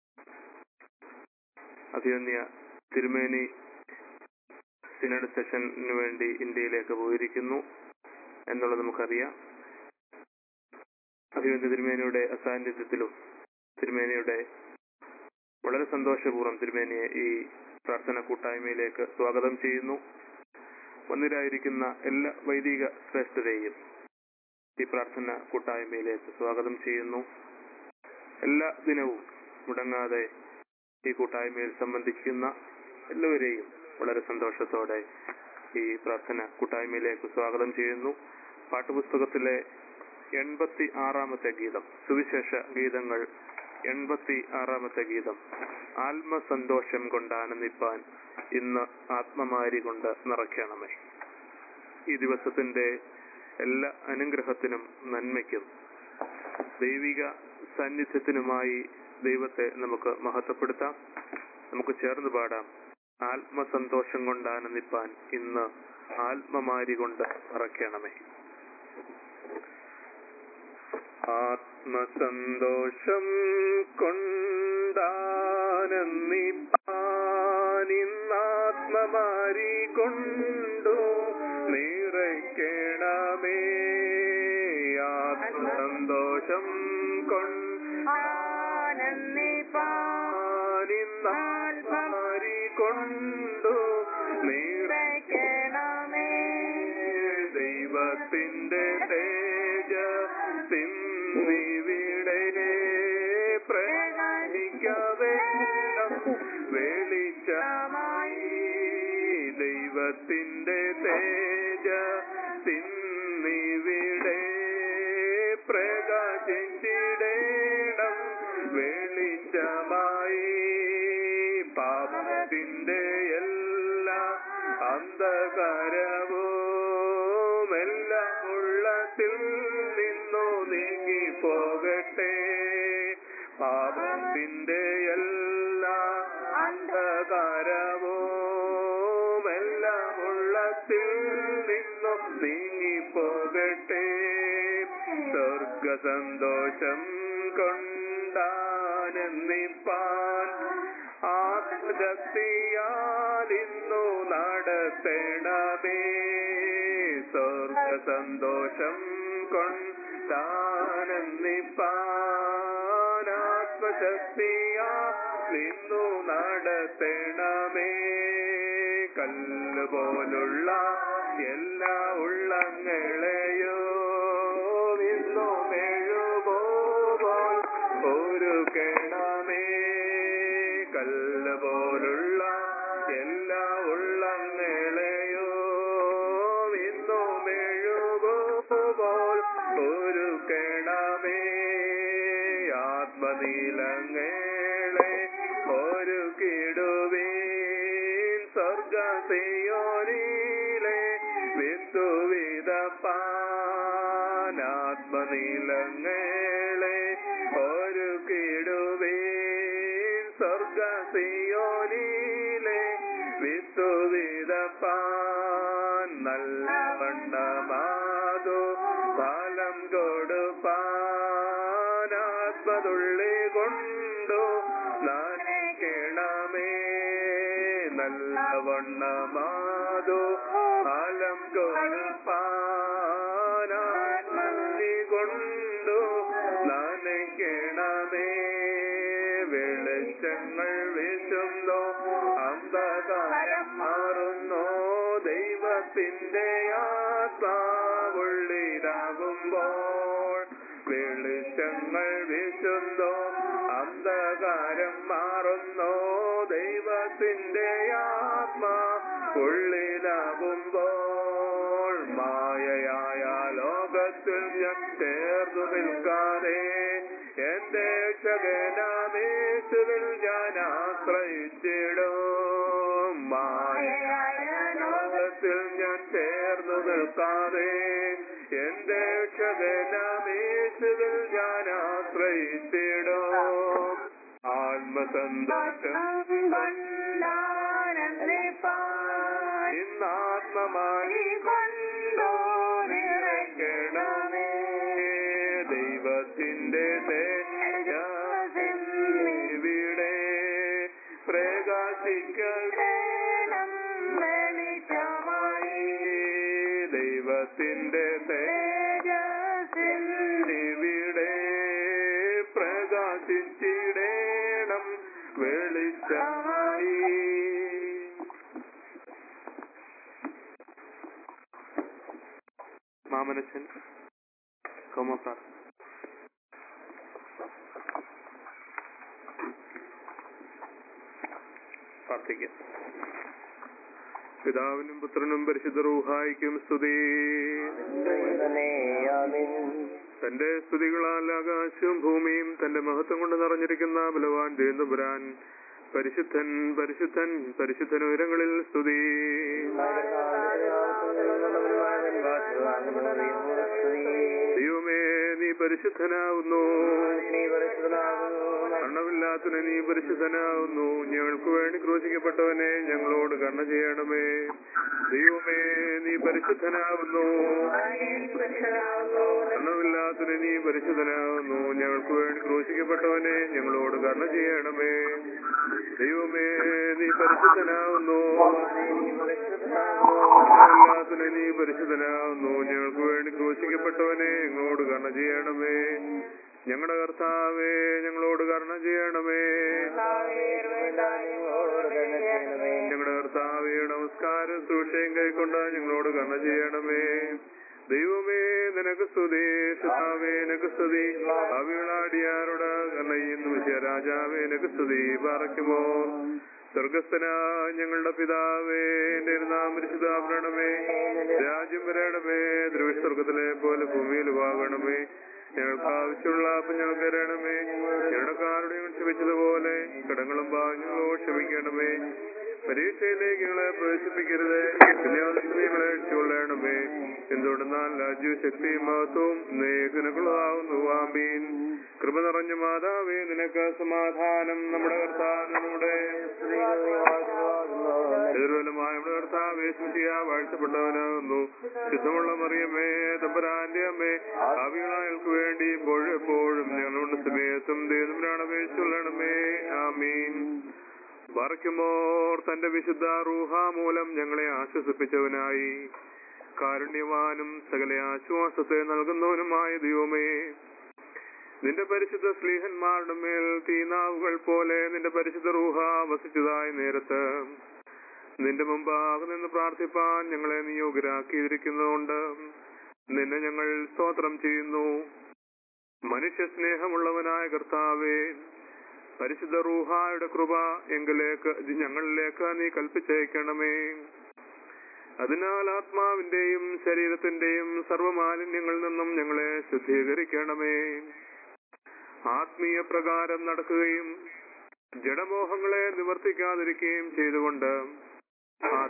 അഭിയന്യ തിരുമേനി സിനഡ് സെഷന് വേണ്ടി ഇന്ത്യയിലേക്ക് പോയിരിക്കുന്നു എന്നുള്ളത് നമുക്കറിയാം അഭിവന്യ തിരുമേനിയുടെ അസാന്നിധ്യത്തിലും തിരുമേനിയുടെ വളരെ സന്തോഷപൂർവ്വം തിരുമേനിയെ ഈ പ്രാർത്ഥന കൂട്ടായ്മയിലേക്ക് സ്വാഗതം ചെയ്യുന്നു വന്നിരായിരിക്കുന്ന എല്ലാ വൈദിക ശ്രേഷ്ഠരെയും ഈ പ്രാർത്ഥന കൂട്ടായ്മയിലേക്ക് സ്വാഗതം ചെയ്യുന്നു എല്ലാ ദിനവും മുടങ്ങാതെ ഈ കൂട്ടായ്മയിൽ സംബന്ധിക്കുന്ന എല്ലാവരെയും വളരെ സന്തോഷത്തോടെ ഈ പ്രാർത്ഥന കൂട്ടായ്മയിലേക്ക് സ്വാഗതം ചെയ്യുന്നു പാട്ടുപുസ്തകത്തിലെ എൺപത്തി ആറാമത്തെ ഗീതം സുവിശേഷ ഗീതങ്ങൾ എൺപത്തി ആറാമത്തെ ഗീതം ആത്മസന്തോഷം കൊണ്ട് ആനന്ദിപ്പാൻ ഇന്ന് ആത്മമാരി കൊണ്ട് നിറയ്ക്കണമേ ഈ ദിവസത്തിന്റെ എല്ലാ അനുഗ്രഹത്തിനും നന്മയ്ക്കും ദൈവിക സാന്നിധ്യത്തിനുമായി ദൈവത്തെ നമുക്ക് മഹത്വപ്പെടുത്താം നമുക്ക് ചേർന്ന് പാടാം ആത്മസന്തോഷം കൊണ്ട് ആനന്ദിപ്പാൻ ഇന്ന് ആത്മമാരി കൊണ്ട് നിറയ്ക്കണമേ ആത്മസന്തോഷം കൊണ്ടാനന്ദിപ്പാനിന്നാത്മമാരി കൊണ്ടു നിറയ്ക്കണമേ ആത്മസന്തോഷം കൊണ്ടാനന്ദിപ്പാനിന്നാത്മമാരി കൊണ്ടു നിറയ്ക്കണമേ ദൈവത്തിന്റെ തേജ സിന്നിവിടെ പ്രകാശിക്കവേ വെളിച്ചമായി ദൈവത്തിന്റെ തേജ സിന്നിവിടെ പ്രകാശിച്ചിടേണം വെളിച്ചമായി പാപത്തിന്റെ എല്ലാ അന്ധകാരവും എല്ലാം ഉള്ളത്തിൽ നിന്നു നീങ്ങി പോകട്ടെ പാപത്തിന്റെ എല്ലാ അന്ധകാരവും എല്ലാം ഉള്ളത്തിൽ നിന്നു നീങ്ങി പോകട്ടെ സ്വർഗസന്തോഷം കൊണ്ടാനന്ദിപ്പാൻ ആത്മശക്തിയാൽ ഇന്നു നടത്തണമേ സ്വർഗസന്തോഷം കൊണ്ടാനന്ദിപ്പാൻ ആത്മശക്തിയാൽ ഇന്നു നടത്തണമേ കല്ല് പോലുള്ള എല്ലാ ഉള്ളങ്ങളെയോ ഇന്നു മെഴുപോൽ ഒരു കിണമേ കല്ല് പോലുള്ള എല്ലാ ഉള്ളങ്ങളെയോ സ്വർഗസിയോനിലെ വിത്തുവിതപ്പാനാത്മനീലങ്ങളെ ഒരു കിടുവീൻ സ്വർഗസിയോനിലെ വിത്തുവിതപ്പാൻ നല്ല വണ്ണമാതോ ഫലം കൊടുപ്പാനാത്മതുള്ളി കൊണ്ടു നനയ്ക്കണമേ നല്ല വണ്ണമാതോ ഫലം കൊടുപ്പാനാത്മതുള്ളി കൊണ്ടു നനയ്ക്കണമേ വെളിച്ചങ്ങൾ വീശുന്നോ അന്ധകാരം മാറുന്നോ ദൈവത്തിന്റെ ആത്മാവുള്ളിലാകുമ്പോൾ വെളിച്ചങ്ങൾ വീശുന്നോ അന്ധകാരം മാറുന്നോ ദൈവത്തിന്റെ ആത്മാ ഉള്ളിലാകുമ്പോൾ മായയായ ലോകത്തിൽ ഞാൻ ചേർന്നു നിൽക്കാതെ എന്റെ ക്ഷകനാമേശുവിൽ ഞാൻ ആശ്രയിച്ചിടും മായയായ ലോകത്തിൽ ഞാൻ ചേർന്നു നിൽക്കാതെ എന്റെ ക്ഷകനാമേശുവിൽ ഞാൻ ആശ്രയിച്ചിടും ആത്മസന്തോഷം ഇന്നാത്മമായി കൊണ്ടോ നിറയ്ക്കണമേ ദൈവത്തിന്റെ ഇവിടെ പ്രകാശിക്കണം വെളിച്ചമായി ദൈവത്തിന്റെ ഇവിടെ പ്രകാശിച്ചിടേണം വെളിച്ചമായി മാമനച്ചൻ കോമസാർ പ്രാർത്ഥിക്കാം പിതാവിനും പുത്രനും പരിശുദ്ധ റൂഹായിക്കും സ്തുതി തന്റെ സ്തുതികളാൽ ആകാശവും ഭൂമിയും തന്റെ മഹത്വം കൊണ്ട് നിറഞ്ഞിരിക്കുന്ന ബലവാൻ ദേന്തുപുരാൻ പരിശുദ്ധൻ പരിശുദ്ധൻ പരിശുദ്ധൻ ഉയരങ്ങളിൽ സ്തുതി ദൈവമേ നീ പരിശുദ്ധനാവുന്നു കണ്ണമില്ലാത്തവനെ നീ പരിശുദ്ധനാവുന്നു ഞങ്ങൾക്ക് വേണ്ടി ക്രൂശിക്കപ്പെട്ടവനെ ഞങ്ങളോട് കണ്ണ ചെയ്യണമേ ദൈവമേ നീ പരിശുദ്ധനാവുന്നു കണ്ണമില്ലാത്തവനെ നീ പരിശുദ്ധനാവുന്നു ഞങ്ങൾക്ക് വേണ്ടി ക്രൂശിക്കപ്പെട്ടവനെ ഞങ്ങളോട് കണ്ണ ചെയ്യണമേ ദൈവമേ നീ പരിശുദ്ധനാവുന്നു കണ്ണമില്ലാത്തവനെ നീ പരിശുദ്ധനാവുന്നു ഞങ്ങൾക്ക് വേണ്ടി ക്രൂശിക്കപ്പെട്ടവനെ ഞങ്ങളോട് കണ്ണ ചെയ്യണമേ ഞങ്ങളുടെ കർത്താവേ ഞങ്ങളോട് കരുണ ചെയ്യണമേ ഞങ്ങളുടെ കർത്താവേ നമസ്കാരം സൂക്ഷ്യം കൈക്കൊണ്ട് ഞങ്ങളോട് കരുണ ചെയ്യണമേ ദൈവമേ നിനക്ക് സ്തുതി സുതാവേ നിനക്ക് സ്തുതി അവിളാടിയാരോട് കണ്ണയുന്നു വിജയ രാജാവേ നിനക്ക് സ്തുതി പറയ്ക്കുമോ സ്വർഗസ്ഥന ഞങ്ങളുടെ പിതാവേ എന്റെ നാമരിശുതാഭരണമേ രാജ്യം വരണമേ ദ്രവിസ്വർഗത്തിലെ പോലെ ഭൂമിയിൽ വാങ്ങണമേ ഞങ്ങൾക്ക് ആവശ്യമുള്ള അപ്പം ഞങ്ങൾക്ക് തരണമേ ഞങ്ങളുടെ കാരുണ്യം ക്ഷമിച്ചതുപോലെ കടങ്ങളും ഭാഗ്യങ്ങളോ ക്ഷമിക്കണമേ പരീക്ഷയിലേക്ക് ഞങ്ങളെ പ്രവേശിപ്പിക്കരുത് ഞങ്ങളെ രക്ഷിക്കൊള്ളണമേ എന്തുകൊണ്ടെന്നാൽ രാജ്യവും ശക്തിയും മഹത്വവും നേഹനകളാവുന്നു ആമീൻ കൃപ നിറഞ്ഞ മാതാവേ നിനക്ക് സമാധാനം നമ്മുടെ കർത്താവിനോടെ എതിർവലമായ നമ്മുടെ കർത്താവേ സ്മൃതിയ വാഴ്ത്തപ്പെട്ടവനാകുന്നു ശുദ്ധമുള്ള മറിയമേ തമ്പരാന്റെ അമ്മേ ഭാവികളായൾക്ക് വേണ്ടി ഇപ്പോഴും എപ്പോഴും ഞങ്ങളുടെ സമയത്തും ദൈവത്തിനാണ് അപേക്ഷിച്ചുള്ളണമേ ആമീൻ വറയ്ക്കുമോർ തന്റെ വിശുദ്ധ റൂഹ മൂലം ഞങ്ങളെ ആശ്വസിപ്പിച്ചവനായി കാരുണ്യവാനും സകല ആശ്വാസത്തെ നൽകുന്നവനുമായ ദൈവമേ നിന്റെ പരിശുദ്ധ സ്ലീഹന്മാരുടെ മേൽ തീനാവുകൾ പോലെ നിന്റെ പരിശുദ്ധ റൂഹ വസിച്ചതായ നേരത്ത് നിന്റെ മുമ്പാകെ നിന്ന് പ്രാർത്ഥിപ്പാൻ ഞങ്ങളെ നിയോഗ്യരാക്കിയിരിക്കുന്നതുകൊണ്ട് നിന്നെ ഞങ്ങൾ സ്തോത്രം ചെയ്യുന്നു മനുഷ്യ സ്നേഹമുള്ളവനായ കർത്താവേ പരിശുദ്ധ റൂഹായുടെ കൃപ എങ്കിലേക്ക് ഞങ്ങളിലേക്ക് നീ കൽപ്പിച്ചയക്കണമേ അതിനാൽ ആത്മാവിന്റെയും ശരീരത്തിന്റെയും സർവമാലിന്യങ്ങളിൽ നിന്നും ഞങ്ങളെ ശുദ്ധീകരിക്കണമേ ആത്മീയ പ്രകാരം നടക്കുകയും ജഡമോഹങ്ങളെ നിവർത്തിക്കാതിരിക്കുകയും ചെയ്തുകൊണ്ട്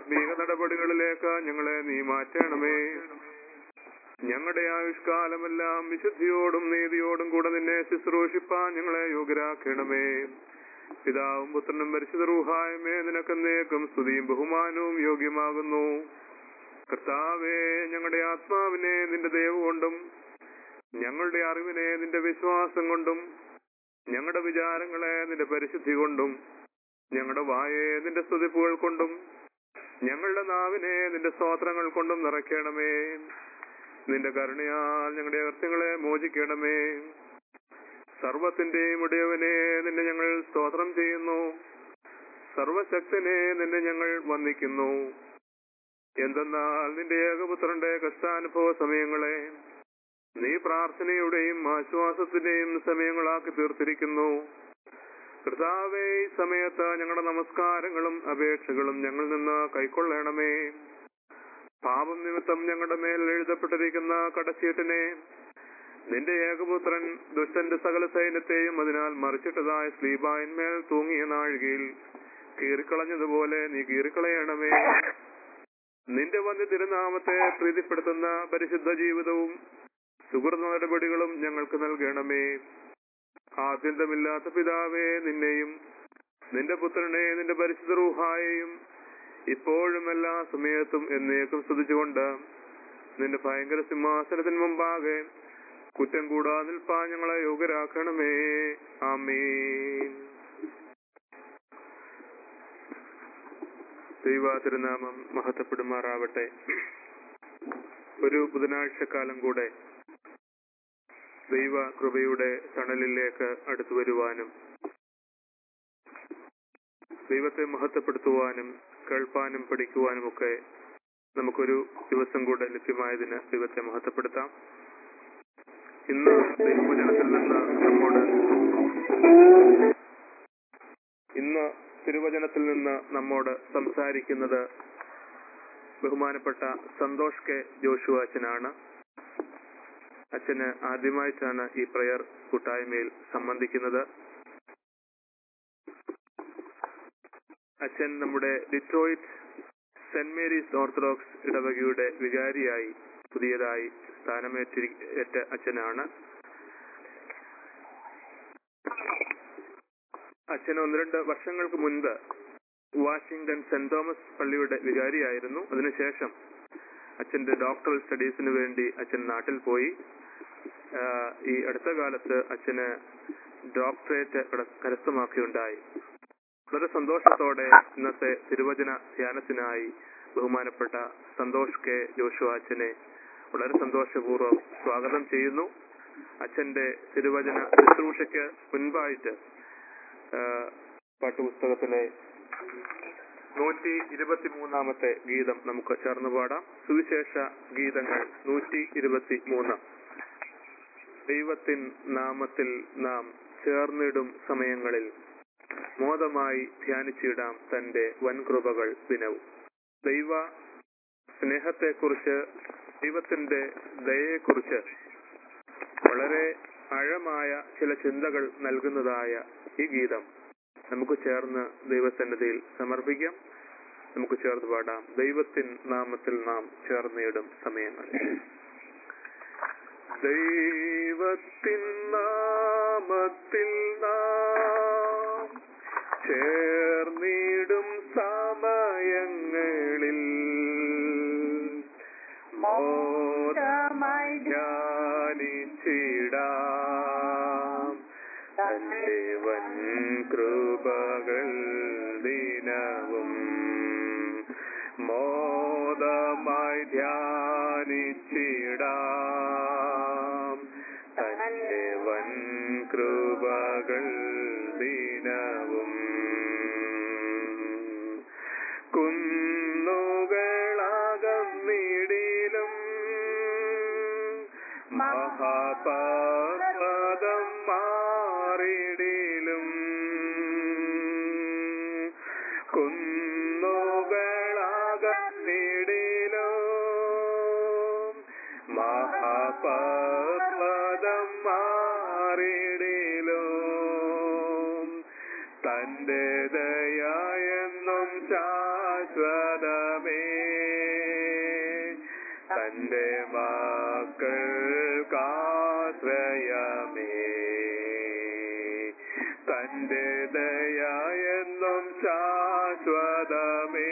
ആത്മീക നടപടികളിലേക്ക് ഞങ്ങളെ നീ മാറ്റണമേ ഞങ്ങളുടെ ആയുഷ്കാലമെല്ലാം വിശുദ്ധിയോടും നീതിയോടും കൂടെ നിന്നെ ശുശ്രൂഷിപ്പാൻ ഞങ്ങളെ യോഗ്യരാക്കണമേ പിതാവും പുത്രനും പരിശുദ്ധ റൂഹായമേ നിനക്കെന്നേക്കും സ്തുതിയും ബഹുമാനവും യോഗ്യമാകുന്നു കർത്താവേ ഞങ്ങളുടെ ആത്മാവിനെ നിന്റെ ദയവ് കൊണ്ടും ഞങ്ങളുടെ അറിവിനെ നിന്റെ വിശ്വാസം കൊണ്ടും ഞങ്ങളുടെ വിചാരങ്ങളെ നിന്റെ പരിശുദ്ധി കൊണ്ടും ഞങ്ങളുടെ വായെ നിന്റെ സ്തുതിപ്പുകൾ കൊണ്ടും ഞങ്ങളുടെ നാവിനെ നിന്റെ സ്തോത്രങ്ങൾ കൊണ്ടും നിറയ്ക്കണമേ നിന്റെ കരുണയാൽ ഞങ്ങളുടെ അകൃത്യങ്ങളെ മോചിക്കണമേ സർവത്തിന്റെയും ഉടയവനെ നിന്നെ ഞങ്ങൾ സ്തോത്രം ചെയ്യുന്നു സർവശക്തനെ നിന്നെ ഞങ്ങൾ വന്ദിക്കുന്നു എന്തെന്നാൽ നിന്റെ ഏകപുത്രന്റെ കഷ്ടാനുഭവ സമയങ്ങളെ നീ പ്രാർത്ഥനയുടെയും ആശ്വാസത്തിന്റെയും സമയങ്ങളാക്കി തീർത്തിരിക്കുന്നു കർത്താവേ ഈ സമയത്ത് ഞങ്ങളുടെ നമസ്കാരങ്ങളും അപേക്ഷകളും ഞങ്ങളിൽ നിന്ന് കൈക്കൊള്ളണമേ പാപം നിമിത്തം ഞങ്ങളുടെ മേൽ എഴുതപ്പെട്ടിരിക്കുന്ന കടച്ചീട്ടിനെ നിന്റെ ഏകപുത്രൻ ദുഷ്ടന്റെ സകല സൈന്യത്തെയും അതിനാൽ മറിച്ചിട്ടതായ സ്ലീബായിന്മേൽ തൂങ്ങിയ നാഴികയിൽ കീറിക്കളഞ്ഞതുപോലെ നീ കീറിക്കളയണമേ നിന്റെ വന്യ തിരുനാമത്തെ പ്രീതിപ്പെടുത്തുന്ന പരിശുദ്ധ ജീവിതവും സുഹൃത നടപടികളും ഞങ്ങൾക്ക് നൽകണമേ ആദ്യന്തമില്ലാത്ത പിതാവേ നിന്നെയും നിന്റെ പുത്രനെ നിന്റെ പരിശുദ്ധ റൂഹായെയും ഇപ്പോഴും എല്ലാ സമയത്തും എന്നേക്കും സ്തുതിച്ചുകൊണ്ട് നിന്റെ ഭയങ്കര സിംഹാസനത്തിന് മുമ്പാകെ കുറ്റം കൂടാതെ നിൽപ്പാൻ ഞങ്ങളെ യോഗ്യരാക്കണമേ ആമീൻ ദൈവ തിരുനാമം മഹത്വപ്പെടുമാറാവട്ടെ ഒരു ബുധനാഴ്ചക്കാലം കൂടെ ദൈവ കൃപയുടെ തണലിലേക്ക് അടുത്തു വരുവാനും ദൈവത്തെ മഹത്വപ്പെടുത്തുവാനും കേൾപ്പാനും പഠിക്കുവാനും ഒക്കെ നമുക്കൊരു ദിവസം കൂടെ ലഭ്യമായതിന് ദൈവത്തെ മഹത്വപ്പെടുത്താം ഇന്ന് ദൈവവചനത്തിൽ നിന്ന് നമ്മോട് ഇന്ന് തിരുവചനത്തിൽ നിന്ന് നമ്മോട് സംസാരിക്കുന്നത് ബഹുമാനപ്പെട്ട സന്തോഷ് കെ ജോഷു അച്ഛനാണ് അച്ഛന് ആദ്യമായിട്ടാണ് ഈ പ്രയർ കൂട്ടായ്മയിൽ സംബന്ധിക്കുന്നത് അച്ഛൻ നമ്മുടെ ഡിട്രോയിറ്റ് സെന്റ് മേരീസ് ഓർത്തഡോക്സ് ഇടവകയുടെ വികാരിയായി പുതിയതായി സ്ഥാനമേറ്റ അച്ഛനാണ് അച്ഛൻ ഒന്ന് രണ്ട് വർഷങ്ങൾക്ക് മുൻപ് വാഷിംഗ്ടൺ സെന്റ് തോമസ് പള്ളിയുടെ വികാരിയായിരുന്നു അതിനുശേഷം അച്ഛന്റെ ഡോക്ടറൽ സ്റ്റഡീസിന് വേണ്ടി അച്ഛൻ നാട്ടിൽ പോയി ആഹ് ഈ അടുത്ത കാലത്ത് അച്ഛന് ഡോക്ടറേറ്റ് കര- കരസ്ഥമാക്കിയുണ്ടായി വളരെ സന്തോഷത്തോടെ ഇന്നത്തെ തിരുവചന ധ്യാനത്തിനായി ബഹുമാനപ്പെട്ട സന്തോഷ് കെ ജോഷു അച്ഛനെ വളരെ സന്തോഷപൂർവ്വം സ്വാഗതം ചെയ്യുന്നു അച്ഛന്റെ തിരുവചന ശുശ്രൂഷയ്ക്ക് മുൻപായിട്ട് ആഹ് പാട്ടുപുസ്തകത്തിലെ നൂറ്റി ഇരുപത്തിമൂന്നാമത്തെ ഗീതം നമുക്ക് ചേർന്ന് പാടാം സുവിശേഷ ഗീതങ്ങൾ നൂറ്റി ഇരുപത്തി മൂന്ന് ദൈവത്തിൻ നാമത്തിൽ നാം ചേർന്നിടും സമയങ്ങളിൽ മോദമായി ധ്യാനിച്ചിടാം തന്റെ വൻകൃപകൾ ദിനവും ദൈവ സ്നേഹത്തെക്കുറിച്ച് ദൈവത്തിന്റെ ദയയെക്കുറിച്ച് വളരെ ആഴമായ ചില ചിന്തകൾ നൽകുന്നതായ ഈ ഗീതം നമുക്ക് ചേർന്ന് ദൈവസന്നിധിയിൽ സമർപ്പിക്കാം നമുക്ക് ചേർന്ന് പാടാം ദൈവത്തിൻ നാമത്തിൽ നാം ചേർന്നിടും സമയങ്ങളിൽ ദൈവത്തിൻ നാമത്തിൽ നാം ചേർന്നിടും സമയങ്ങളിൽ മോദമായി ധ്യാനിച്ചിടാം തന്റെ വൻ കൃപകൾ ദിനവും മോദമായി ധ്യാനിച്ചിടാം തന്റെ വൻ കൃപകൾ ദിനവും കുന്നുകളാകന്നിടിലും മഹാപർവതം മാറിടിലും കുന്നുകളാകന്നിടിലും മഹാപർവതം മാറിടിലും തന്റെ ദയായെന്നും ശാശ്വതമേ ശാശ്വതമേ തന്റെ മക്കൾക്കാശ്രയമേ തന്റെ ദയായെന്നും ശാശ്വതമേ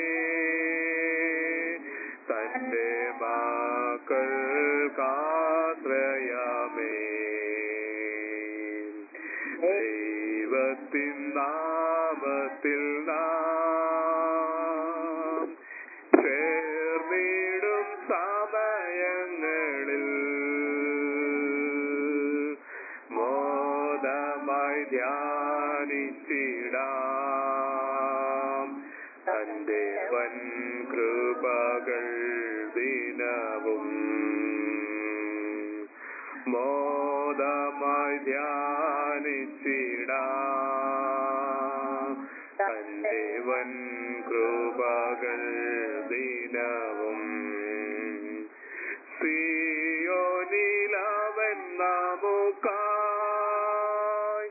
തന്റെ മക്കൾക്കാശ്രയമേ ദൈവത്തിൻ നാമത്തിൽ നാം ചേർന്നിടും സമയങ്ങളിൽ മോദമായി ധ്യാനിച്ചിടാം തന്റെ വൻ കൃപകൾ ദിനവും മോദമായി ധ്യാനിച്ചിടാം തന്റെ വൻ കൃപകൾ ദിനവും സിയോനിലവൻ നമുക്കായി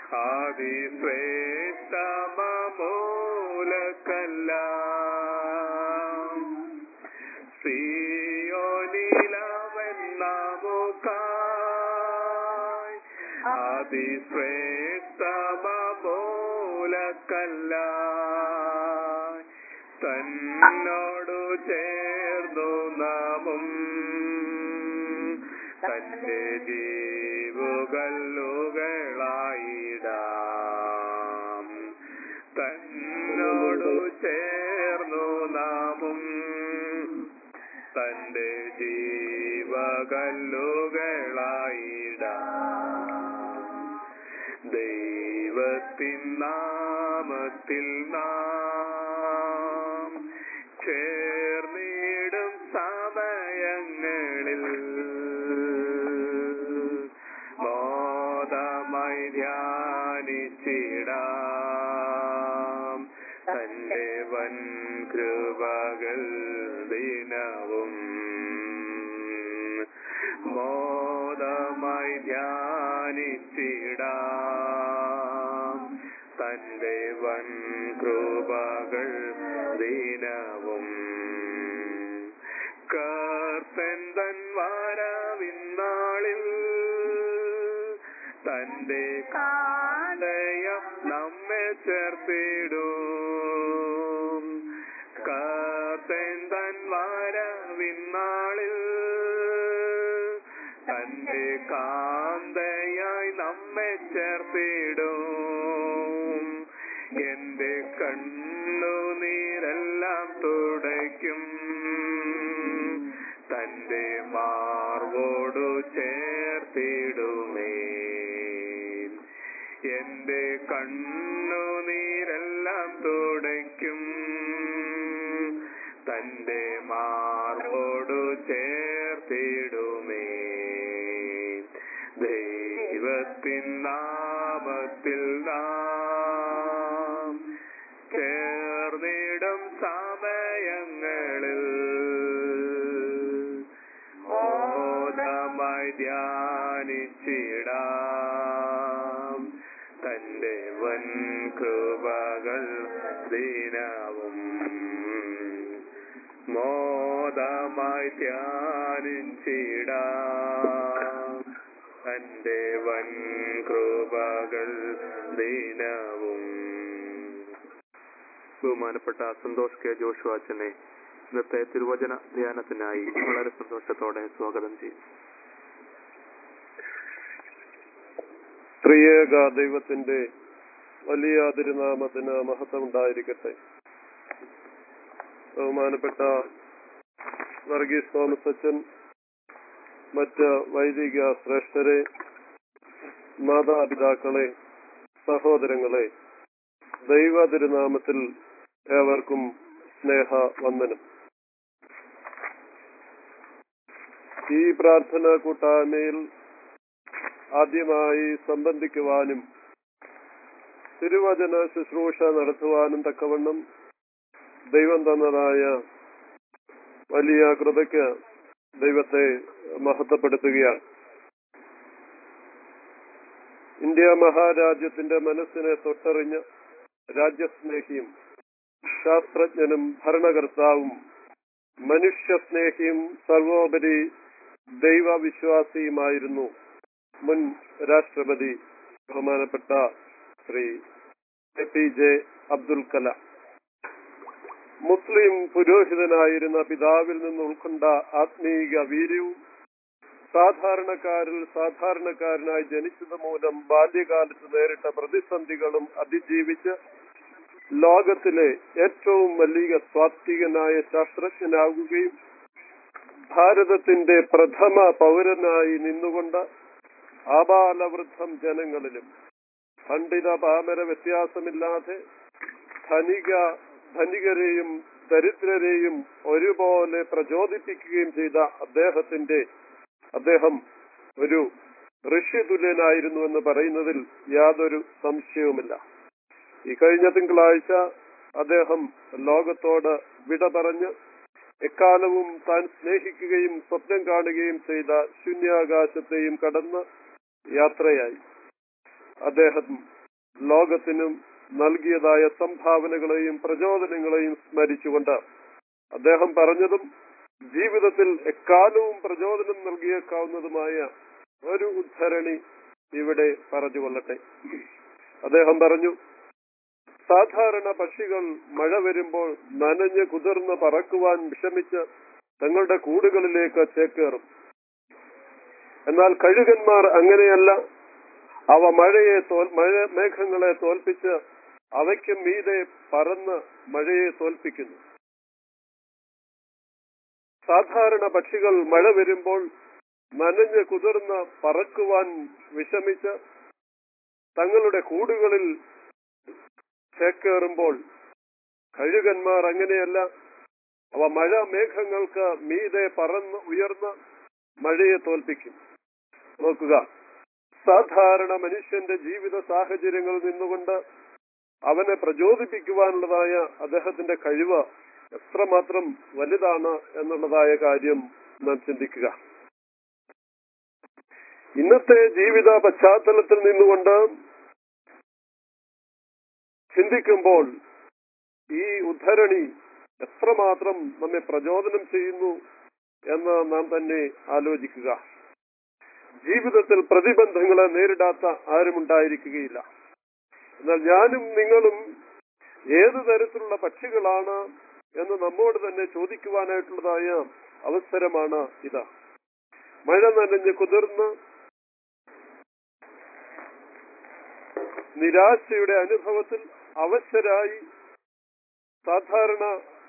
അതിശ്രേഷ്ഠമൂലക്കല്ല സിയോനിലവൻ നമുക്കായി അതിശ്രേഷ്ഠമൂലക്കല്ല തന്നോടു ചേർന്നു നാമും തന്റെ ജീവുകല്ലുകളായിടാം തന്നോടു ചേർന്നു നാമും തന്റെ ജീവകല്ലുകളായിടാം ദൈവത്തിൻ നാമത്തിൽ നാം ചേർന്നിടും സമയങ്ങളിൽ മോദമായി ധ്യാനിച്ചിടാം തന്റെ വൻ കൃപകൾ ദിനവും മോദമായി ധ്യാനിച്ചിടാം തന്റെ വൻ കൃപകൾ ദിനവും കർത്തൻ തൻ വരവിന്നാളിൽ തന്റെ കാലയം നമ്മെ ചേർത്തിടും കർത്തൻ തൻ വരവിന്നാളിൽ തന്റെ കാന്തയായി നമ്മെ ചേർത്തിടും എന്റെ കണ്ണുനീരെല്ലാം തുടയ്ക്കും തന്റെ മാർവോടു ചേർത്തിടുമേ എന്റെ കണ്ണുനീരെല്ലാം തുടയ്ക്കും തന്റെ മാർവോടു ചേർത്തിടുമേ ദൈവത്തിൻ നാമത്തിൽ നാം ചേർന്നിടും സമയങ്ങളിൽ മോദമായി ധ്യാനിച്ചിടാം തന്റെ വൻ കൃപകൾ ദിനവും മോദമായി ധ്യാനിച്ചിടാം തന്റെ വൻ കൃപകൾ ദിനവും ബഹുമാനപ്പെട്ട സന്തോഷ് കെ ജോഷു അച്ഛനെ ഇന്നത്തെ തിരുവചന ധ്യാനത്തിനായി വളരെ സന്തോഷത്തോടെ സ്വാഗതം ചെയ്യും ത്രിയേക ദൈവത്തിന്റെ വലിയ തിരുനാമത്തിന് മഹത്വം ഉണ്ടായിരിക്കട്ടെ ബഹുമാനപ്പെട്ട വർഗീസ് തോമസ് അച്ഛൻ മറ്റ് വൈദിക ശ്രേഷ്ഠരെ മാതാപിതാക്കളെ സഹോദരങ്ങളെ ദൈവ തിരുനാമത്തിൽ ഏവർക്കും സ്നേഹ വന്ദനം ഈ പ്രാർത്ഥന കൂട്ടായ്മയിൽ ആദ്യമായി സംബന്ധിക്കുവാനും തിരുവചന ശുശ്രൂഷ നടത്തുവാനും തക്കവണ്ണം ദൈവം തന്നതായ വലിയ കൃപയ്ക്ക് ദൈവത്തെ മഹത്വപ്പെടുത്തുകയാണ് ഇന്ത്യ മഹാരാജ്യത്തിന്റെ മനസ്സിനെ തൊട്ടറിഞ്ഞ് രാജ്യസ്നേഹിയും ശാസ്ത്രജ്ഞനും ഭരണകർത്താവും മനുഷ്യസ്നേഹിയും സർവോപരി ദൈവവിശ്വാസിയുമായിരുന്നു മുൻ രാഷ്ട്രപതി ബഹുമാനപ്പെട്ട Shri A P J Abdul Kalam മുസ്ലിം പുരോഹിതനായിരുന്ന പിതാവിൽ നിന്ന് ഉൾക്കൊണ്ട ആത്മീക വീര്യവും സാധാരണക്കാരിൽ സാധാരണക്കാരനായി ജനിച്ചത് മൂലം ബാല്യകാലത്ത് നേരിട്ട പ്രതിസന്ധികളും അതിജീവിച്ച് ലോകത്തിലെ ഏറ്റവും വലിയ സ്വാത്വികനായ ശാസ്ത്രജ്ഞനാകുകയും ഭാരതത്തിന്റെ പ്രഥമ പൗരനായി നിന്നുകൊണ്ട് ആബാലവൃദ്ധം ജനങ്ങളിലും പണ്ഡിത പാമര വ്യത്യാസമില്ലാതെ ധനിക ധനികരെയും ദരിദ്രരെയും ഒരുപോലെ പ്രചോദിപ്പിക്കുകയും ചെയ്ത അദ്ദേഹത്തിന്റെ അദ്ദേഹം ഒരു ഋഷ്യതുല്യനായിരുന്നു എന്ന് പറയുന്നതിൽ യാതൊരു സംശയവുമില്ല ഈ കഴിഞ്ഞ തിങ്കളാഴ്ച അദ്ദേഹം ലോകത്തോട് വിട പറഞ്ഞ് എക്കാലവും താൻ സ്നേഹിക്കുകയും സ്വപ്നം കാണുകയും ചെയ്ത ശൂന്യാകാശത്തെയും കടന്ന് യാത്രയായി അദ്ദേഹം ലോകത്തിനും നൽകിയതായ സംഭാവനകളെയും പ്രചോദനങ്ങളെയും സ്മരിച്ചുകൊണ്ട് അദ്ദേഹം പറഞ്ഞതും ജീവിതത്തിൽ എക്കാലവും പ്രചോദനം നൽകിയേക്കാവുന്നതുമായ ഒരു ഉദ്ധരണി ഇവിടെ പറഞ്ഞുകൊള്ളട്ടെ അദ്ദേഹം പറഞ്ഞു സാധാരണ പക്ഷികൾ മഴ വരുമ്പോൾ നനഞ്ഞ് കുതിർന്ന് പറക്കുവാൻ വിഷമിച്ച് തങ്ങളുടെ കൂടുകളിലേക്ക് ചേക്കേറും എന്നാൽ കഴുകന്മാർ അങ്ങനെയല്ല അവ മഴയെ തോൽ മഴ മേഘങ്ങളെ തോൽപ്പിച്ച് അവയ്ക്ക് മീതെ പറന്ന് മഴയെ തോൽപ്പിക്കുന്നു സാധാരണ പക്ഷികൾ മഴ വരുമ്പോൾ നനഞ്ഞ് കുതിർന്ന് പറക്കുവാൻ വിഷമിച്ച് തങ്ങളുടെ കൂടുകളിൽ ചേക്കേറുമ്പോൾ കഴുകന്മാർ അങ്ങനെയല്ല അവ മഴ മേഘങ്ങൾക്ക് മീതെ പറന്ന് ഉയർന്ന് മഴയെ തോൽപ്പിക്കും നോക്കുക സാധാരണ മനുഷ്യന്റെ ജീവിത സാഹചര്യങ്ങളിൽ നിന്നുകൊണ്ട് അവനെ പ്രചോദിപ്പിക്കുവാനുള്ളതായ അദ്ദേഹത്തിന്റെ കഴിവ് എത്രമാത്രം വലുതാണ് എന്നുള്ളതായ കാര്യം നാം ചിന്തിക്കുക ഇന്നത്തെ ജീവിത പശ്ചാത്തലത്തിൽ നിന്നുകൊണ്ട് ചിന്തിക്കുമ്പോൾ ഈ ഉദ്ധരണി എത്രമാത്രം നമ്മെ പ്രചോദനം ചെയ്യുന്നു എന്ന് നാം തന്നെ ആലോചിക്കുക ജീവിതത്തിൽ പ്രതിബന്ധങ്ങളെ നേരിടാത്ത ആരുമുണ്ടായിരിക്കുകയില്ല എന്നാൽ ഞാനും നിങ്ങളും ഏതു തരത്തിലുള്ള പക്ഷികളാണ് എന്ന് നമ്മോട് തന്നെ ചോദിക്കുവാനായിട്ടുള്ളതായ അവസരമാണ് ഇത് മഴ നനഞ്ഞ് കുതിർന്ന് നിരാശയുടെ അനുഭവത്തിൽ അവശരായി സാധാരണ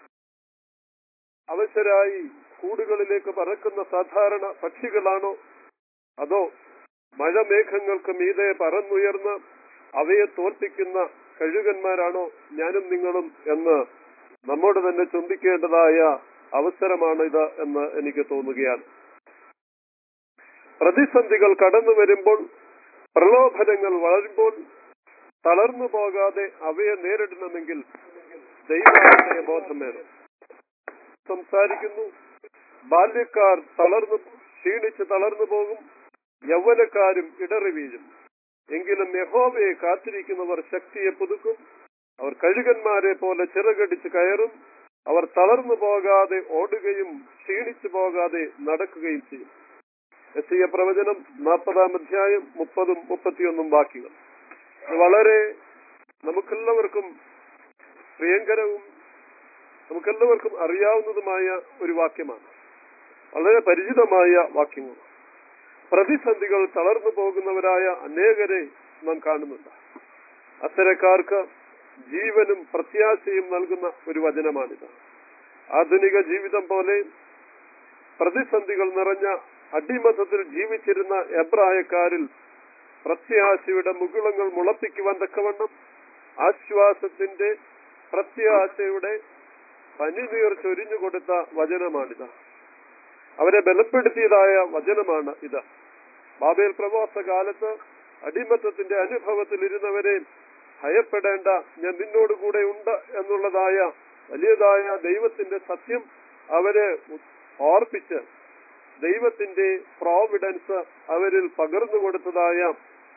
അവശരായി കൂടുകളിലേക്ക് പറക്കുന്ന സാധാരണ പക്ഷികളാണോ അതോ മഴമേഘങ്ങൾക്ക് മീതെ പറന്നുയർന്ന് അവയെ തോൽപ്പിക്കുന്ന കഴുകന്മാരാണോ ഞാനും നിങ്ങളും എന്ന് നമ്മോട് തന്നെ ചിന്തിക്കേണ്ടതായ അവസരമാണ് ഇത് എന്ന് എനിക്ക് തോന്നുകയാണ് പ്രതിസന്ധികൾ കടന്നു വരുമ്പോൾ പ്രലോഭനങ്ങൾ വളരുമ്പോൾ തളർന്നു പോകാതെ അവയെ നേരിടണമെങ്കിൽ ദൈവാശ്രയ ബോധം വേണം സംസാരിക്കുന്നു ബാല്യക്കാർ തളർന്നു ക്ഷീണിച്ച് തളർന്നു പോകും യൗവനക്കാരും ഇടറി വീഴും എങ്കിലും യഹോവയെ കാത്തിരിക്കുന്നവർ ശക്തിയെ പുതുക്കും അവർ കഴുകന്മാരെ പോലെ ചിറകടിച്ച് കയറും അവർ തളർന്നു പോകാതെ ഓടുകയും ക്ഷീണിച്ചു പോകാതെ നടക്കുകയും ചെയ്യും എസ് ഐ പ്രവചനം നാൽപ്പതാം അധ്യായം മുപ്പതും മുപ്പത്തിയൊന്നും വാക്യങ്ങൾ ഇത് വളരെ നമുക്കെല്ലാവർക്കും പ്രിയങ്കരവും നമുക്കെല്ലാവർക്കും അറിയാവുന്നതുമായ ഒരു വാക്യമാണ് വളരെ പരിചിതമായ വാക്യങ്ങൾ പ്രതിസന്ധികൾ തളർന്നു പോകുന്നവരായ അനേകരെ നാം കാണുന്നുണ്ട് അത്തരക്കാർക്ക് ജീവനും പ്രത്യാശയും നൽകുന്ന ഒരു വചനമാണിത് ആധുനിക ജീവിതം പോലെ പ്രതിസന്ധികൾ നിറഞ്ഞ അടിമത്തത്തിൽ ജീവിച്ചിരുന്ന എബ്രായക്കാരിൽ പ്രത്യാശയുടെ മുകുളങ്ങൾ മുളപ്പിക്കുവാൻ തക്കവണ്ണം ആശ്വാസത്തിന്റെ പ്രത്യാശയുടെ പനിനീർ ചൊരിഞ്ഞു കൊടുത്ത വചനമാണിത് അവരെ ബലപ്പെടുത്തിയതായ വചനമാണ് ഇത് ബാബേൽ പ്രവാസ കാലത്ത് അടിമത്തത്തിന്റെ അനുഭവത്തിൽ ഇരുന്നവരെ ഭയപ്പെടേണ്ട ഞാൻ നിന്നോട് കൂടെ ഉണ്ട് എന്നുള്ളതായ വലിയതായ ദൈവത്തിന്റെ സത്യം അവരെ ഓർപ്പിച്ച് ദൈവത്തിന്റെ പ്രോവിഡൻസ് അവരിൽ പകർന്നു കൊടുത്തതായ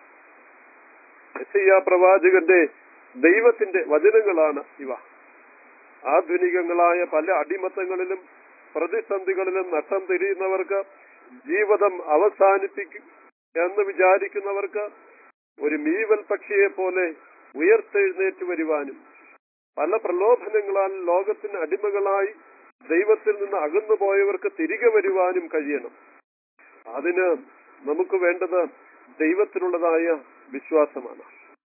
യെശയ്യാ പ്രവാചകന്റെ ദൈവത്തിന്റെ വചനങ്ങളാണ് ഇവ ആധുനികങ്ങളായ പല അടിമത്തങ്ങളിലും പ്രതിസന്ധികളിലും നഷ്ടം തിരിയുന്നവർക്ക് ജീവിതം അവസാനിപ്പിക്കും എന്ന് വിചാരിക്കുന്നവർക്ക് ഒരു മീവൽ പക്ഷിയെ പോലെ ഉയർത്തെഴുന്നേറ്റ് വരുവാനും പല പ്രലോഭനങ്ങളാൽ ലോകത്തിന് അടിമകളായി ദൈവത്തിൽ നിന്ന് അകന്നു പോയവർക്ക് തിരികെ വരുവാനും കഴിയണം അതിന് നമുക്ക് വേണ്ടത് ദൈവത്തിനുള്ളതായ വിശ്വാസമാണ്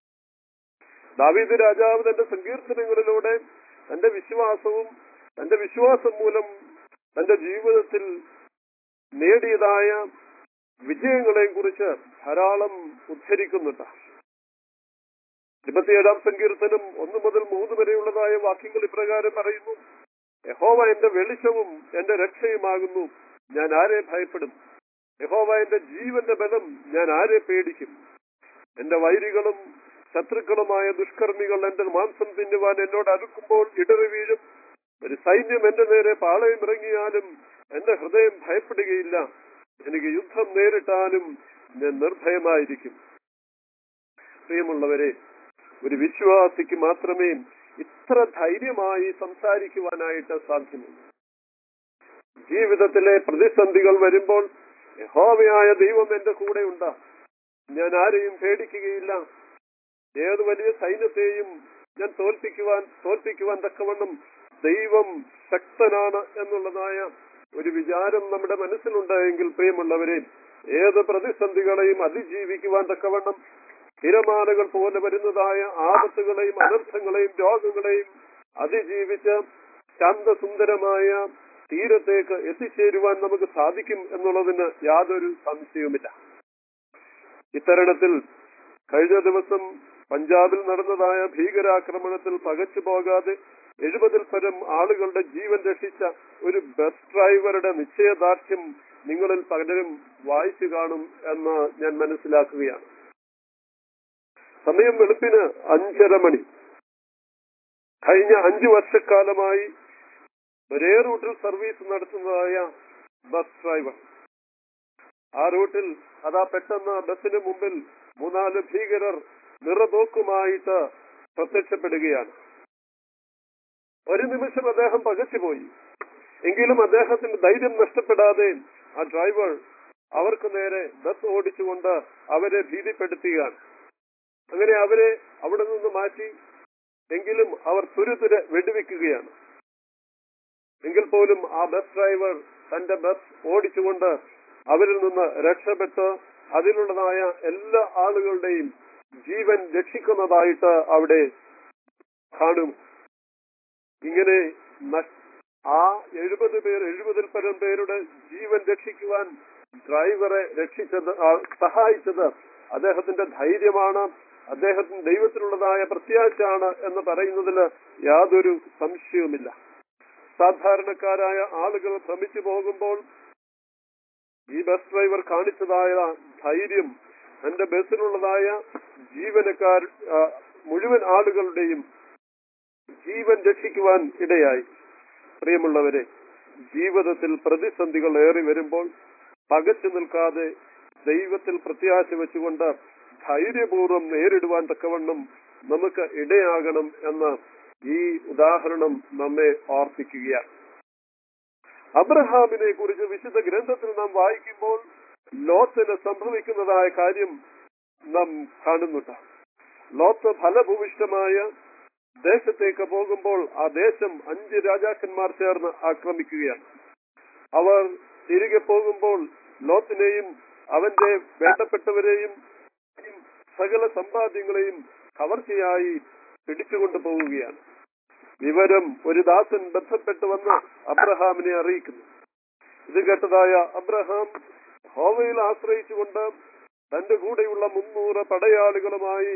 ദാവീദ് രാജാവ് തന്റെ സങ്കീർത്തനങ്ങളിലൂടെ തന്റെ വിശ്വാസവും തന്റെ വിശ്വാസം മൂലം തന്റെ ജീവിതത്തിൽ നേടിയതായ വിജയങ്ങളെയും കുറിച്ച് ധാരാളം ഉദ്ധരിക്കുന്നുണ്ട് ഇരുപത്തിയേഴാം സങ്കീർത്തനം ഒന്ന് മുതൽ മൂന്ന് വരെയുള്ളതായ വാക്യങ്ങൾ ഇപ്രകാരം പറയുന്നു യഹോവ എന്റെ വെളിച്ചവും എന്റെ രക്ഷയുമാകുന്നു ഞാൻ ആരെ ഭയപ്പെടും യഹോവ എന്റെ ജീവന്റെ ബലം ഞാൻ ആരെ പേടിക്കും എന്റെ വൈരികളും ശത്രുക്കളുമായ ദുഷ്കർമ്മികൾ എന്റെ മാംസം തിന്നുവാൻ എന്നോട് അടുക്കുമ്പോൾ ഇടറി വീഴും ഒരു സൈന്യം എന്റെ നേരെ പാളയം ഇറങ്ങിയാലും എന്റെ ഹൃദയം ഭയപ്പെടുകയില്ല എനിക്ക് യുദ്ധം നേരിട്ടാലും ഞാൻ നിർഭയമായിരിക്കും പ്രിയമുള്ളവരെ ഒരു വിശ്വാസിക്ക് മാത്രമേ ഇത്ര ധൈര്യമായി സംസാരിക്കുവാനായിട്ട് സാധ്യമുള്ളൂ ജീവിതത്തിലെ പ്രതിസന്ധികൾ വരുമ്പോൾ യഹോവയായ ദൈവം എന്റെ കൂടെ ഉണ്ട് ഞാൻ ആരെയും പേടിക്കുകയില്ല ഏത് വലിയ സൈന്യത്തെയും ഞാൻ തോൽപ്പിക്കുവാൻ തോൽപ്പിക്കുവാൻ തക്കവണ്ണം ദൈവം ശക്തനാണ് എന്നുള്ളതായ ഒരു വിചാരം നമ്മുടെ മനസ്സിലുണ്ടായെങ്കിൽ പ്രിയമുള്ളവരെ ഏത് പ്രതിസന്ധികളെയും അതിജീവിക്കുവാൻ തക്കവണ്ണം തിരമാലകൾ പോലെ വരുന്നതായ ആപത്തുകളെയും അനർത്ഥങ്ങളെയും രോഗങ്ങളെയും അതിജീവിച്ച് ശാന്തസുന്ദരമായ തീരത്തേക്ക് എത്തിച്ചേരുവാൻ നമുക്ക് സാധിക്കും എന്നുള്ളതിന് യാതൊരു സംശയവുമില്ല ഇത്തരണത്തിൽ കഴിഞ്ഞ ദിവസം പഞ്ചാബിൽ നടന്നതായ ഭീകരാക്രമണത്തിൽ പകച്ചു പോകാതെ എഴുപതിൽ പരം ആളുകളുടെ ജീവൻ രക്ഷിച്ച ഒരു ബസ് ഡ്രൈവറുടെ നിശ്ചയദാർഢ്യം നിങ്ങളിൽ പലരും വായിച്ചു കാണും എന്ന് ഞാൻ മനസ്സിലാക്കുകയാണ് സമയം വെളുപ്പിന് അഞ്ചര മണി കഴിഞ്ഞ അഞ്ചു വർഷക്കാലമായി ഒരേ റൂട്ടിൽ സർവീസ് നടത്തുന്നതായ ബസ് ഡ്രൈവർ ആ റൂട്ടിൽ അതാ പെട്ടെന്ന് ബസ്സിന് മുമ്പിൽ മൂന്നാല് ഭീകരർ നിറതോക്കുമായിട്ട് പ്രത്യക്ഷപ്പെടുകയാണ് ഒരു നിമിഷം അദ്ദേഹം പകച്ചുപോയി എങ്കിലും അദ്ദേഹത്തിന്റെ ധൈര്യം നഷ്ടപ്പെടാതെ ആ ഡ്രൈവർ അവർക്ക് നേരെ ബസ് ഓടിച്ചുകൊണ്ട് അവരെ ഭീതിപ്പെടുത്തുകയാണ് അങ്ങനെ അവരെ അവിടെ നിന്ന് മാറ്റി എങ്കിലും അവർ തുരുതുരെ വെടിവെക്കുകയാണ് എങ്കിൽ പോലും ആ ബസ് ഡ്രൈവർ തന്റെ ബസ് ഓടിച്ചുകൊണ്ട് അവരിൽ നിന്ന് രക്ഷപ്പെട്ട് അതിലുള്ളതായ എല്ലാ ആളുകളുടെയും ജീവൻ രക്ഷിക്കുന്നതായിട്ട് അവിടെ കാണും ഇങ്ങനെ നഷ്- ആ എഴുപത് പേർ എഴുപതിൽ പരം പേരുടെ ജീവൻ രക്ഷിക്കുവാൻ ഡ്രൈവറെ രക്ഷിച്ചത് ആ, സഹായിച്ചത് അദ്ദേഹത്തിന്റെ ധൈര്യമാണ് അദ്ദേഹത്തിന് ദൈവത്തിനുള്ളതായ പ്രത്യാശയാണ് എന്ന് പറയുന്നതിൽ യാതൊരു സംശയവുമില്ല സാധാരണക്കാരായ ആളുകൾ ഭ്രമിച്ചു പോകുമ്പോൾ ഈ ബസ് ഡ്രൈവർ കാണിച്ചതായ ധൈര്യം തന്റെ ബസ്സിലുള്ളതായ ജീവനക്കാർ ആ, മുഴുവൻ ആളുകളുടെയും ജീവൻ രക്ഷിക്കുവാൻ ഇടയായി പ്രിയമുള്ളവരെ ജീവിതത്തിൽ പ്രതിസന്ധികൾ ഏറി വരുമ്പോൾ പകച്ചു നിൽക്കാതെ ദൈവത്തിൽ പ്രത്യാശ വെച്ചുകൊണ്ട് ധൈര്യപൂർവ്വം നേരിടുവാൻ തക്കവണ്ണം നമുക്ക് ഇടയാകണം എന്ന് ഈ ഉദാഹരണം നമ്മെ ഓർപ്പിക്കുകയാണ് അബ്രഹാമിനെ കുറിച്ച് വിശുദ്ധ ഗ്രന്ഥത്തിൽ നാം വായിക്കുമ്പോൾ ലോത്തിന് സംഭവിക്കുന്നതായ കാര്യം നാം കാണുന്നുണ്ട് ലോത്ത് ഫലഭൂവിഷ്ടമായ ദേശത്തേക്ക് പോകുമ്പോൾ ആ ദേശം അഞ്ച് രാജാക്കന്മാർ ചേർന്ന് ആക്രമിക്കുകയാണ് അവർ തിരികെ പോകുമ്പോൾ ലോത്തിനെയും അവന്റെ വേണ്ടപ്പെട്ടവരെയും സകല സമ്പാദ്യങ്ങളെയും കവർച്ചയായി പിടിച്ചുകൊണ്ടു പോവുകയാണ് വിവരം ഒരു ദാസൻ ബന്ധപ്പെട്ട് വന്ന് അബ്രഹാമിനെ അറിയിക്കുന്നു ഇത് കേട്ടതായ അബ്രഹാം ഹോവയിൽ ആശ്രയിച്ചുകൊണ്ട് തന്റെ കൂടെയുള്ള മുന്നൂറ് പടയാളികളുമായി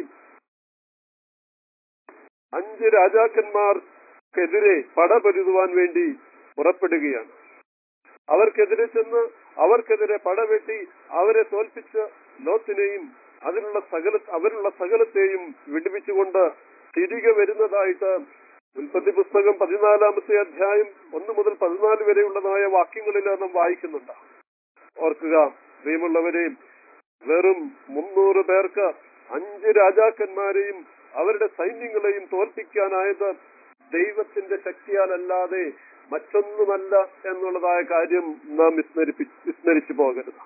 അഞ്ച് രാജാക്കന്മാർക്കെതിരെ പടപൊരുതുവാൻ വേണ്ടി പുറപ്പെടുകയാണ് അവർക്കെതിരെ ചെന്ന് അവർക്കെതിരെ പടവെട്ടി അവരെ തോൽപ്പിച്ച് ലോത്തിനെയും അതിനുള്ള സകല അവരുള്ള സകലത്തെയും വിടുവിച്ചുകൊണ്ട് തിരികെ വരുന്നതായിട്ട് ഉൽപ്പത്തി പുസ്തകം പതിനാലാമത്തെ അധ്യായം ഒന്ന് മുതൽ പതിനാല് വരെയുള്ളതായ വാക്യങ്ങളിൽ നാം വായിക്കുന്നുണ്ട് ഓർക്കുക പ്രിയമുള്ളവരെ വെറും മുന്നൂറ് പേർക്ക് അഞ്ച് രാജാക്കന്മാരെയും അവരുടെ സൈന്യങ്ങളെയും തോൽപ്പിക്കാനായത് ദൈവത്തിന്റെ ശക്തിയാലല്ലാതെ മറ്റൊന്നുമല്ല എന്നുള്ളതായ കാര്യം നാം വിസ്മരിപ്പി വിസ്മരിച്ചു പോകരുത്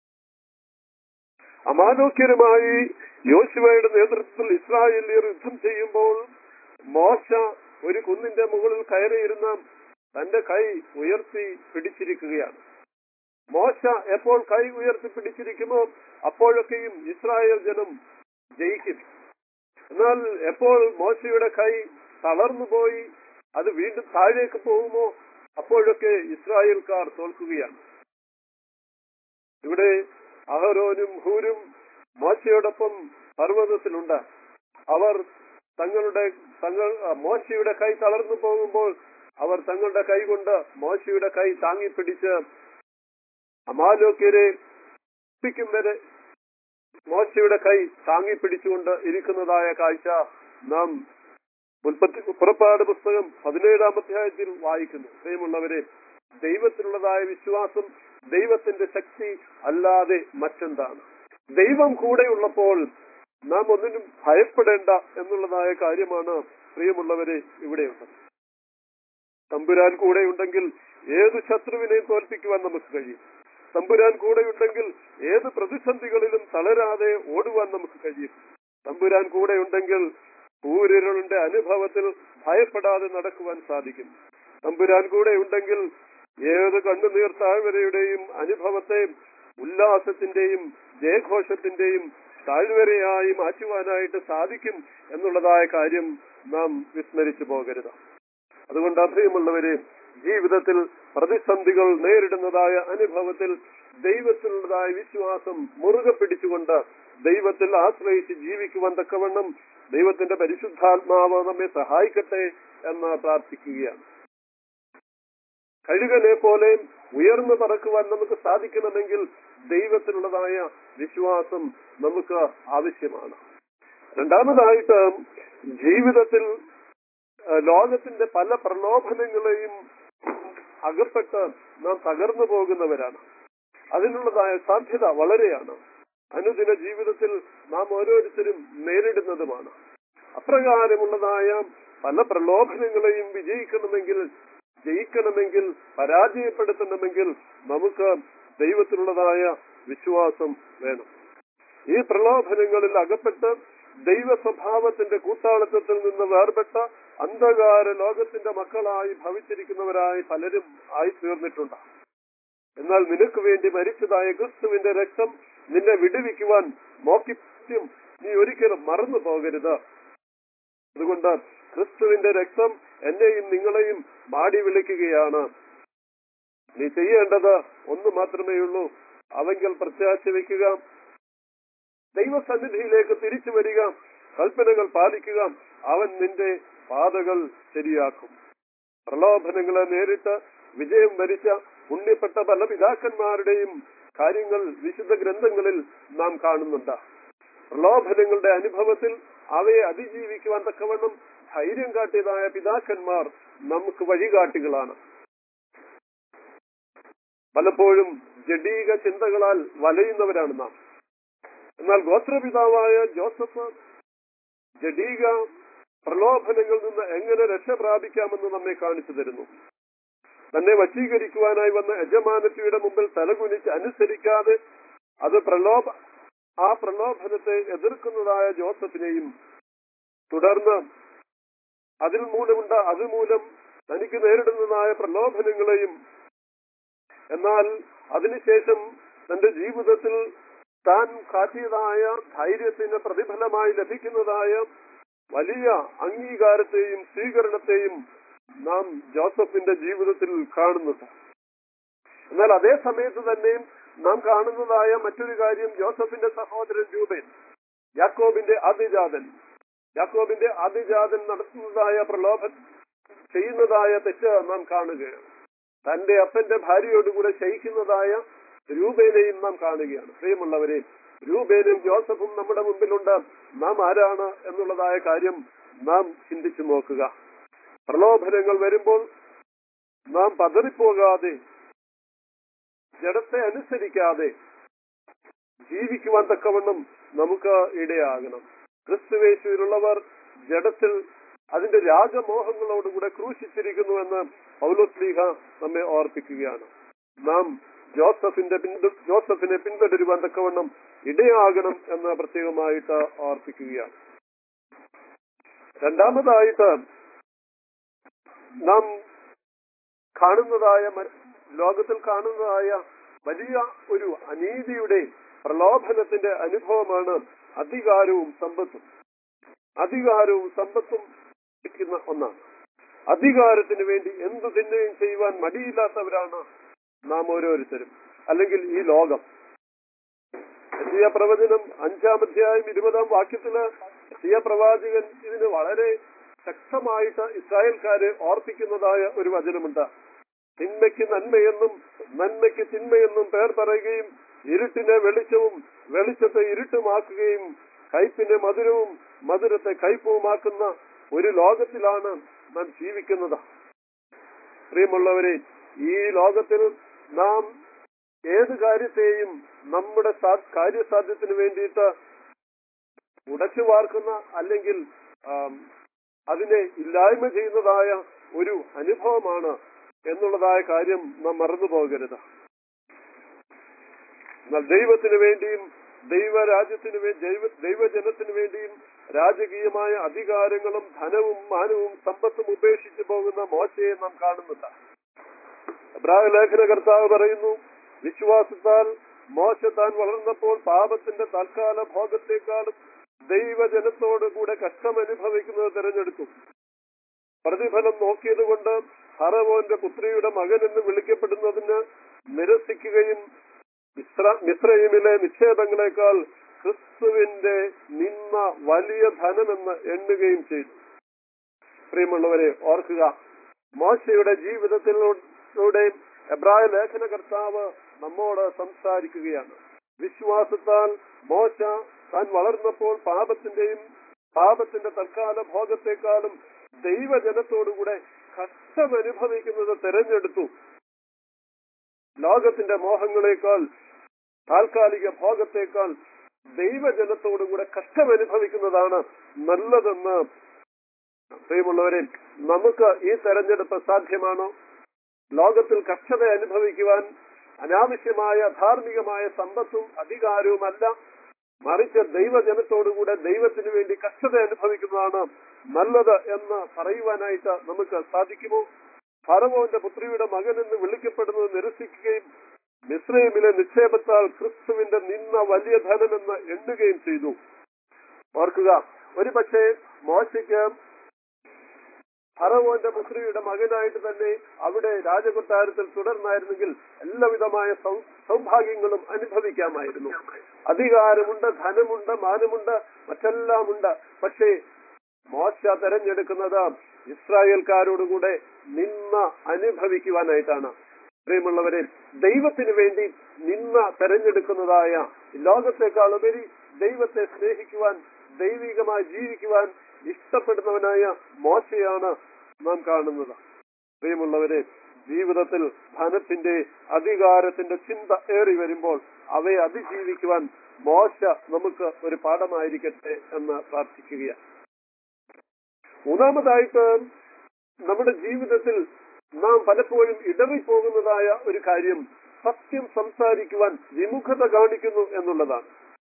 അമാലോക്യരുമായി യോശുവയുടെ നേതൃത്വത്തിൽ ഇസ്രായേലിയർ യുദ്ധം ചെയ്യുമ്പോൾ മോശ ഒരു കുന്നിന്റെ മുകളിൽ കയറിയിരുന്ന തന്റെ കൈ ഉയർത്തി പിടിച്ചിരിക്കുകയാണ് മോശ എപ്പോൾ കൈ ഉയർത്തി പിടിച്ചിരിക്കുമോ അപ്പോഴൊക്കെയും ഇസ്രായേൽ ജനം ജയിക്കും എന്നാൽ എപ്പോൾ മോശയുടെ കൈ തളർന്നു പോയി അത് വീണ്ടും താഴേക്ക് പോകുമോ അപ്പോഴൊക്കെ ഇസ്രായേൽക്കാർ തോൽക്കുകയാണ് ഇവിടെ അഹരോനും ഹൂരും മോശയോടൊപ്പം പർവ്വതത്തിലുണ്ട് അവർ തങ്ങളുടെ തങ്ങൾ ആ, മോശയുടെ കൈ തളർന്നു പോകുമ്പോൾ അവർ തങ്ങളുടെ കൈ കൊണ്ട് മോശയുടെ കൈ താങ്ങിപ്പിടിച്ച് അമാലോക്യരെ പ്പിക്കും വരെ മോശയുടെ കൈ താങ്ങിപ്പിടിച്ചുകൊണ്ട് ഇരിക്കുന്നതായ കാഴ്ച നാം ഉൽപ്പത്തി പുറപ്പാട് പുസ്തകം പതിനേഴാം അധ്യായത്തിൽ വായിക്കുന്നു പ്രിയമുള്ളവരെ ദൈവത്തിലുള്ളതായ വിശ്വാസം ദൈവത്തിന്റെ ശക്തി അല്ലാതെ മറ്റെന്താണ് ദൈവം കൂടെയുള്ളപ്പോൾ നാം ഒന്നിനും ഭയപ്പെടേണ്ട എന്നുള്ളതായ കാര്യമാണ് പ്രിയമുള്ളവരെ ഇവിടെയുള്ളത് തമ്പുരാൻ കൂടെയുണ്ടെങ്കിൽ ഏത് ശത്രുവിനെയും തോൽപ്പിക്കുവാൻ നമുക്ക് കഴിയും തമ്പുരാൻ കൂടെയുണ്ടെങ്കിൽ ഏത് പ്രതിസന്ധികളിലും തളരാതെ ഓടുവാൻ നമുക്ക് കഴിയും തമ്പുരാൻ കൂടെയുണ്ടെങ്കിൽ ഊരിരളുടെ അനുഭവത്തിൽ ഭയപ്പെടാതെ നടക്കുവാൻ സാധിക്കും തമ്പുരാൻ കൂടെയുണ്ടെങ്കിൽ ഏത് കണ്ണുനീർ താഴ്വരയുടെയും അനുഭവത്തെ ഉല്ലാസത്തിന്റെയും ജയഘോഷത്തിന്റെയും താഴ്വരയായി മാറ്റുവാനായിട്ട് സാധിക്കും എന്നുള്ളതായ കാര്യം നാം വിസ്മരിച്ചു പോകരുത് അതുകൊണ്ട് അഭയമുള്ളവരെ ജീവിതത്തിൽ പ്രതിസന്ധികൾ നേരിടുന്നതായ അനുഭവത്തിൽ ദൈവത്തിലുള്ളതായ വിശ്വാസം മുറുകെ പിടിച്ചുകൊണ്ട് ദൈവത്തിൽ ആശ്രയിച്ച് ജീവിക്കുവാൻ തക്കവണ്ണം ദൈവത്തിന്റെ പരിശുദ്ധാത്മാവ് നമ്മെ സഹായിക്കട്ടെ എന്ന് പ്രാർത്ഥിക്കുകയാണ് കഴുകനെ പോലെ ഉയർന്നു പറക്കുവാൻ നമുക്ക് സാധിക്കണമെങ്കിൽ ദൈവത്തിലുള്ളതായ വിശ്വാസം നമുക്ക് ആവശ്യമാണ് രണ്ടാമതായിട്ട് ജീവിതത്തിൽ ഏഹ്, ലോകത്തിന്റെ പല പ്രലോഭനങ്ങളെയും അകപ്പെട്ട് നാം തകർന്നു പോകുന്നവരാണ് അതിനുള്ളതായ സാധ്യത വളരെയാണ് അനുദിന ജീവിതത്തിൽ നാം ഓരോരുത്തരും നേരിടുന്നതുമാണ് അപ്രകാരമുള്ളതായ പല പ്രലോഭനങ്ങളെയും വിജയിക്കണമെങ്കിൽ ജയിക്കണമെങ്കിൽ പരാജയപ്പെടുത്തണമെങ്കിൽ നമുക്ക് ദൈവത്തിലുള്ളതായ വിശ്വാസം വേണം ഈ പ്രലോഭനങ്ങളിൽ അകപ്പെട്ട് ദൈവ സ്വഭാവത്തിന്റെ കൂട്ടാളിത്തത്തിൽ നിന്ന് വേർപെട്ട അന്ധകാര ലോകത്തിന്റെ മക്കളായി ഭവിച്ചിരിക്കുന്നവരായി പലരും ആയി തീർന്നിട്ടുണ്ട് എന്നാൽ നിനക്ക് വേണ്ടി മരിച്ചതായ ക്രിസ്തുവിന്റെ രക്തം നിന്നെ വിടുവിക്കുവാൻ മോക്കിത്യം നീ ഒരിക്കലും മറന്നു പോകരുത് അതുകൊണ്ട് ക്രിസ്തുവിന്റെ രക്തം എന്നെയും നിങ്ങളെയും മാടി വിളിക്കുകയാണ് നീ ചെയ്യേണ്ടത് ഒന്ന് മാത്രമേ ഉള്ളൂ അവങ്കിൽ പ്രത്യാശ വയ്ക്കുക ദൈവസന്നിധിയിലേക്ക് തിരിച്ചു വരിക കൽപ്പനകൾ പാലിക്കുക അവൻ നിന്റെ പാതകൾ ശരിയാക്കും പ്രലോഭനങ്ങളെ നേരിട്ട് വിജയം വരിച്ച പുണ്യപ്പെട്ട പല പിതാക്കന്മാരുടെയും കാര്യങ്ങൾ വിശുദ്ധ ഗ്രന്ഥങ്ങളിൽ നാം കാണുന്നുണ്ട് പ്രലോഭനങ്ങളുടെ അനുഭവത്തിൽ അവയെ അതിജീവിക്കുവാൻ തക്കവണ്ണം ധൈര്യം കാട്ടിയതായ പിതാക്കന്മാർ നമുക്ക് വഴികാട്ടികളാണ് പലപ്പോഴും ജഡീക ചിന്തകളാൽ വലയുന്നവരാണ് നാം എന്നാൽ ഗോത്രപിതാവായ ജോസഫ് ജഡീക പ്രലോഭനങ്ങളിൽ നിന്ന് എങ്ങനെ രക്ഷ പ്രാപിക്കാമെന്ന് നമ്മെ കാണിച്ചു തരുന്നു തന്നെ വശീകരിക്കുവാനായി വന്ന യജമാനത്തിയുടെ മുമ്പിൽ തലകുനിച്ച് അനുസരിക്കാതെ അത് പ്രലോഭ ആ പ്രലോഭനത്തെ എതിർക്കുന്നതായ ജോസഫിനെയും തുടർന്ന് അതിൽ മൂലമുണ്ട അതുമൂലം തനിക്ക് നേരിടുന്നതായ പ്രലോഭനങ്ങളെയും എന്നാൽ അതിനുശേഷം തന്റെ ജീവിതത്തിൽ താൻ കാട്ടിയതായ ധൈര്യത്തിന് പ്രതിഫലമായി ലഭിക്കുന്നതായ വലിയ അംഗീകാരത്തെയും സ്വീകരണത്തെയും നാം ജോസഫിന്റെ ജീവിതത്തിൽ കാണുന്നുണ്ട് എന്നാൽ അതേ സമയത്ത് തന്നെയും നാം കാണുന്നതായ മറ്റൊരു കാര്യം ജോസഫിന്റെ സഹോദരൻ രൂപൻ യാക്കോബിന്റെ അതിജാതൻ യാക്കോബിന്റെ അതിജാതൻ നടത്തുന്നതായ പ്രലോഭൻ ചെയ്യുന്നതായ തെറ്റ് നാം കാണുകയാണ് തന്റെ അപ്പന്റെ ഭാര്യയോടുകൂടെ ശയിക്കുന്നതായ രൂപേനെയും നാം കാണുകയാണ് പ്രിയമുള്ളവരെ രൂപേനും ജോസഫും നമ്മുടെ മുമ്പിലുണ്ട് നാം ആരാണ് എന്നുള്ളതായ കാര്യം നാം ചിന്തിച്ചു നോക്കുക പ്രലോഭനങ്ങൾ വരുമ്പോൾ നാം പതറിപ്പോകാതെ ജഡത്തെ അനുസരിക്കാതെ ജീവിക്കുവാൻ തക്കവണ്ണം നമുക്ക് ഇടയാകണം ക്രിസ്തുവേശുവിലുള്ളവർ ജഡത്തിൽ അതിന്റെ രാഗമോഹങ്ങളോടുകൂടെ ക്രൂശിച്ചിരിക്കുന്നു എന്ന് പൗലോസ്ലീഹ നമ്മെ ഓർപ്പിക്കുകയാണ് നാം ജോസഫിന്റെ പിന്തു ജോസഫിനെ പിന്തുടരുവാൻ തക്കവണ്ണം ഇടയാകണം എന്ന് പ്രത്യേകമായിട്ട് ഓർപ്പിക്കുകയാണ് രണ്ടാമതായിട്ട് നാം കാണുന്നതായ മ- ലോകത്തിൽ കാണുന്നതായ വലിയ ഒരു അനീതിയുടെ പ്രലോഭനത്തിന്റെ അനുഭവമാണ് അധികാരവും സമ്പത്തും അധികാരവും സമ്പത്തും ലഭിക്കുന്ന ഒന്നാണ് അധികാരത്തിന് വേണ്ടി എന്തു തിന്നുകയും ചെയ്യുവാൻ മടിയില്ലാത്തവരാണ് നാം ഓരോരുത്തരും അല്ലെങ്കിൽ ഈ ലോകം യശയ പ്രവചനം അഞ്ചാം അധ്യായം ഇരുപതാം വാക്യത്തില് യശയ പ്രവാചകൻ ഇതിന് വളരെ ശക്തമായിട്ട് ഇസ്രായേൽക്കാരെ ഓർപ്പിക്കുന്നതായ ഒരു വചനമുണ്ട് തിന്മയ്ക്ക് നന്മയെന്നും നന്മയ്ക്ക് തിന്മയെന്നും പേർ പറയുകയും ഇരുട്ടിനെ വെളിച്ചവും വെളിച്ചത്തെ ഇരുട്ടുമാക്കുകയും കയ്പിനെ മധുരവും മധുരത്തെ കയ്പുമാക്കുന്ന ഒരു ലോകത്തിലാണ് നാം ജീവിക്കുന്നത് പ്രിയമുള്ളവരെ ഈ ലോകത്തിൽ നാം ഏത് കാര്യത്തെയും നമ്മുടെ സാ- കാര്യസാധ്യത്തിന് വേണ്ടിയിട്ട് ഉടച്ചു വാർക്കുന്ന അല്ലെങ്കിൽ ആം, അതിനെ ഇല്ലായ്മ ചെയ്യുന്നതായ ഒരു അനുഭവമാണ് എന്നുള്ളതായ കാര്യം നാം മറന്നു പോകരുത് എന്നാൽ ദൈവത്തിന് വേണ്ടിയും ദൈവരാജ്യത്തിന് വേണ്ടി ദൈവ ദൈവജനത്തിന് വേണ്ടിയും രാജകീയമായ അധികാരങ്ങളും ധനവും മാനവും സമ്പത്തും ഉപേക്ഷിച്ചു പോകുന്ന മോശയെ നാം കാണുന്നുണ്ട് എബ്രായ ലേഖന കർത്താവ് പറയുന്നു വിശ്വാസത്താൽ മോശ താൻ വളർന്നപ്പോൾ പാപത്തിന്റെ തൽക്കാല ഭോഗത്തെക്കാളും ദൈവജനത്തോടു കൂടെ കഷ്ടം അനുഭവിക്കുന്നത് തിരഞ്ഞെടുത്തു പ്രതിഫലം നോക്കിയതുകൊണ്ട് ഹറവോന്റെ പുത്രിയുടെ മകൻ എന്ന് വിളിക്കപ്പെടുന്നതിന് നിരസിക്കുകയും മിശ്ര- മിശ്രയിമിലെ നിക്ഷേപങ്ങളെക്കാൾ ക്രിസ്തുവിന്റെ നിന്ന വലിയ ധനമെന്ന് എണ്ണുകയും ചെയ്തു പ്രിയമുള്ളവരെ ഓർക്കുക മോശയുടെ ജീവിതത്തിലൂടെ എബ്രായ ലേഖന കർത്താവ് നമ്മോട് സംസാരിക്കുകയാണ് വിശ്വാസത്താൽ മോശ താൻ വളർന്നപ്പോൾ പാപത്തിന്റെയും പാപത്തിന്റെ തൽക്കാല ഭോഗത്തെക്കാളും ദൈവജനത്തോടുകൂടെ കഷ്ടം അനുഭവിക്കുന്നത് തെരഞ്ഞെടുത്തു ലോകത്തിന്റെ മോഹങ്ങളെക്കാൾ താൽക്കാലിക ഭോഗത്തേക്കാൾ ദൈവജനത്തോടുകൂടെ കഷ്ടം അനുഭവിക്കുന്നതാണ് നല്ലതെന്ന് പ്രിയമുള്ളവരെ നമുക്ക് ഈ തെരഞ്ഞെടുപ്പ് സാധ്യമാണോ ലോകത്തിൽ കഷ്ടത അനുഭവിക്കുവാൻ അനാവശ്യമായ ധാർമ്മികമായ സമ്പത്തും അധികാരവുമല്ല മറിച്ച് ദൈവജനത്തോടുകൂടെ ദൈവത്തിന് വേണ്ടി കഷ്ടത അനുഭവിക്കുന്നതാണ് നല്ലത് എന്ന് പറയുവാനായിട്ട് നമുക്ക് സാധിക്കുമോ ഫറവോന്റെ പുത്രിയുടെ മകൻ എന്ന് വിളിക്കപ്പെടുന്നത് നിരസിക്കുകയും മിശ്രൈമിലെ നിക്ഷേപത്താൽ ക്രിസ്തുവിന്റെ നിന്ന വലിയ ധനമെന്ന് എണ്ണുകയും ചെയ്തു ഓർക്കുക ഒരു പക്ഷേ മോശയ്ക്ക് ഫറവോന്റെ പുത്രിയുടെ മകനായിട്ട് തന്നെ അവിടെ രാജകൊട്ടാരത്തിൽ തുടർന്നായിരുന്നെങ്കിൽ എല്ലാവിധമായ സൗ- സൗഭാഗ്യങ്ങളും അനുഭവിക്കാമായിരുന്നു അധികാരമുണ്ട് ധനമുണ്ട് മാനമുണ്ട് മറ്റെല്ലാമുണ്ട് പക്ഷേ മോശ തെരഞ്ഞെടുക്കുന്നത് ഇസ്രായേൽക്കാരോടുകൂടെ നിന്ന അനുഭവിക്കുവാനായിട്ടാണ് പ്രിയമുള്ളവരെ ദൈവത്തിന് വേണ്ടി നിന്ന തെരഞ്ഞെടുക്കുന്നതായ ലോകത്തെക്കാൾ ഉപരി ദൈവത്തെ സ്നേഹിക്കുവാൻ ദൈവികമായി ജീവിക്കുവാൻ ഇഷ്ടപ്പെടുന്നവനായ മോശയാണ് നാം കാണുന്നത് പ്രിയമുള്ളവരെ ജീവിതത്തിൽ ധനത്തിന്റെ അധികാരത്തിന്റെ ചിന്ത ഏറി വരുമ്പോൾ അവയെ അതിജീവിക്കുവാൻ മോശ നമുക്ക് ഒരു പാഠമായിരിക്കട്ടെ എന്ന് പ്രാർത്ഥിക്കുകയാണ് മൂന്നാമതായിട്ട് നമ്മുടെ ജീവിതത്തിൽ നാം പലപ്പോഴും ഇടറിപ്പോകുന്നതായ ഒരു കാര്യം സത്യം സംസാരിക്കുവാൻ വിമുഖത കാണിക്കുന്നു എന്നുള്ളതാണ്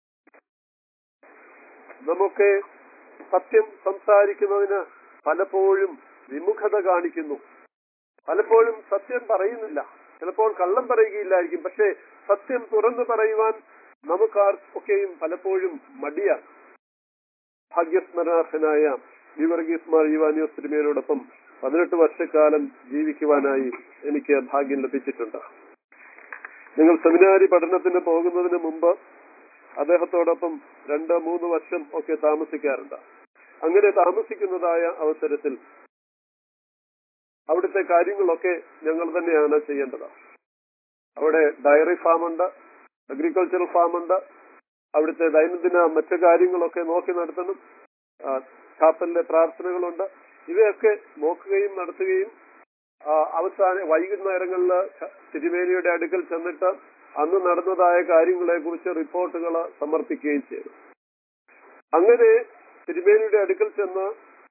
നമുക്ക് സത്യം സംസാരിക്കുന്നതിന് പലപ്പോഴും വിമുഖത കാണിക്കുന്നു പലപ്പോഴും സത്യം പറയുന്നില്ല ചിലപ്പോൾ കള്ളം പറയുകയില്ലായിരിക്കും പക്ഷേ സത്യം തുറന്നു പറയുവാൻ നമുക്കാർ ഒക്കെയും പലപ്പോഴും മടിയാണ് ഭാഗ്യസ്മരണാർഹനായ വിവർഗീസ് മാർ യുവാനിയോസ് തിരുമേനോടൊപ്പം പതിനെട്ട് വർഷക്കാലം ജീവിക്കുവാനായി എനിക്ക് ഭാഗ്യം ലഭിച്ചിട്ടുണ്ട് നിങ്ങൾ സെമിനാരി പഠനത്തിന് പോകുന്നതിന് മുമ്പ് അദ്ദേഹത്തോടൊപ്പം രണ്ട് മൂന്ന് വർഷം ഒക്കെ താമസിക്കാറുണ്ട് അങ്ങനെ താമസിക്കുന്നതായ അവസരത്തിൽ അവിടുത്തെ കാര്യങ്ങളൊക്കെ ഞങ്ങൾ തന്നെയാണ് ചെയ്യേണ്ടത് അവിടെ ഡയറി ഫാമുണ്ട് അഗ്രികൾച്ചറൽ ഫാമുണ്ട് അവിടുത്തെ ദൈനംദിന മറ്റു കാര്യങ്ങളൊക്കെ നോക്കി നടത്തണം ആ, ചാപ്പലിലെ പ്രാർത്ഥനകളുണ്ട് ഇവയൊക്കെ നോക്കുകയും നടത്തുകയും ആ, അവസാന വൈകുന്നേരങ്ങളിൽ തിരുമേനിയുടെ അടുക്കൽ ചെന്നിട്ട് അന്ന് നടന്നതായ കാര്യങ്ങളെ കുറിച്ച് റിപ്പോർട്ടുകൾ സമർപ്പിക്കുകയും ചെയ്തു അങ്ങനെ തിരുമേനിയുടെ അടുക്കൽ ചെന്ന്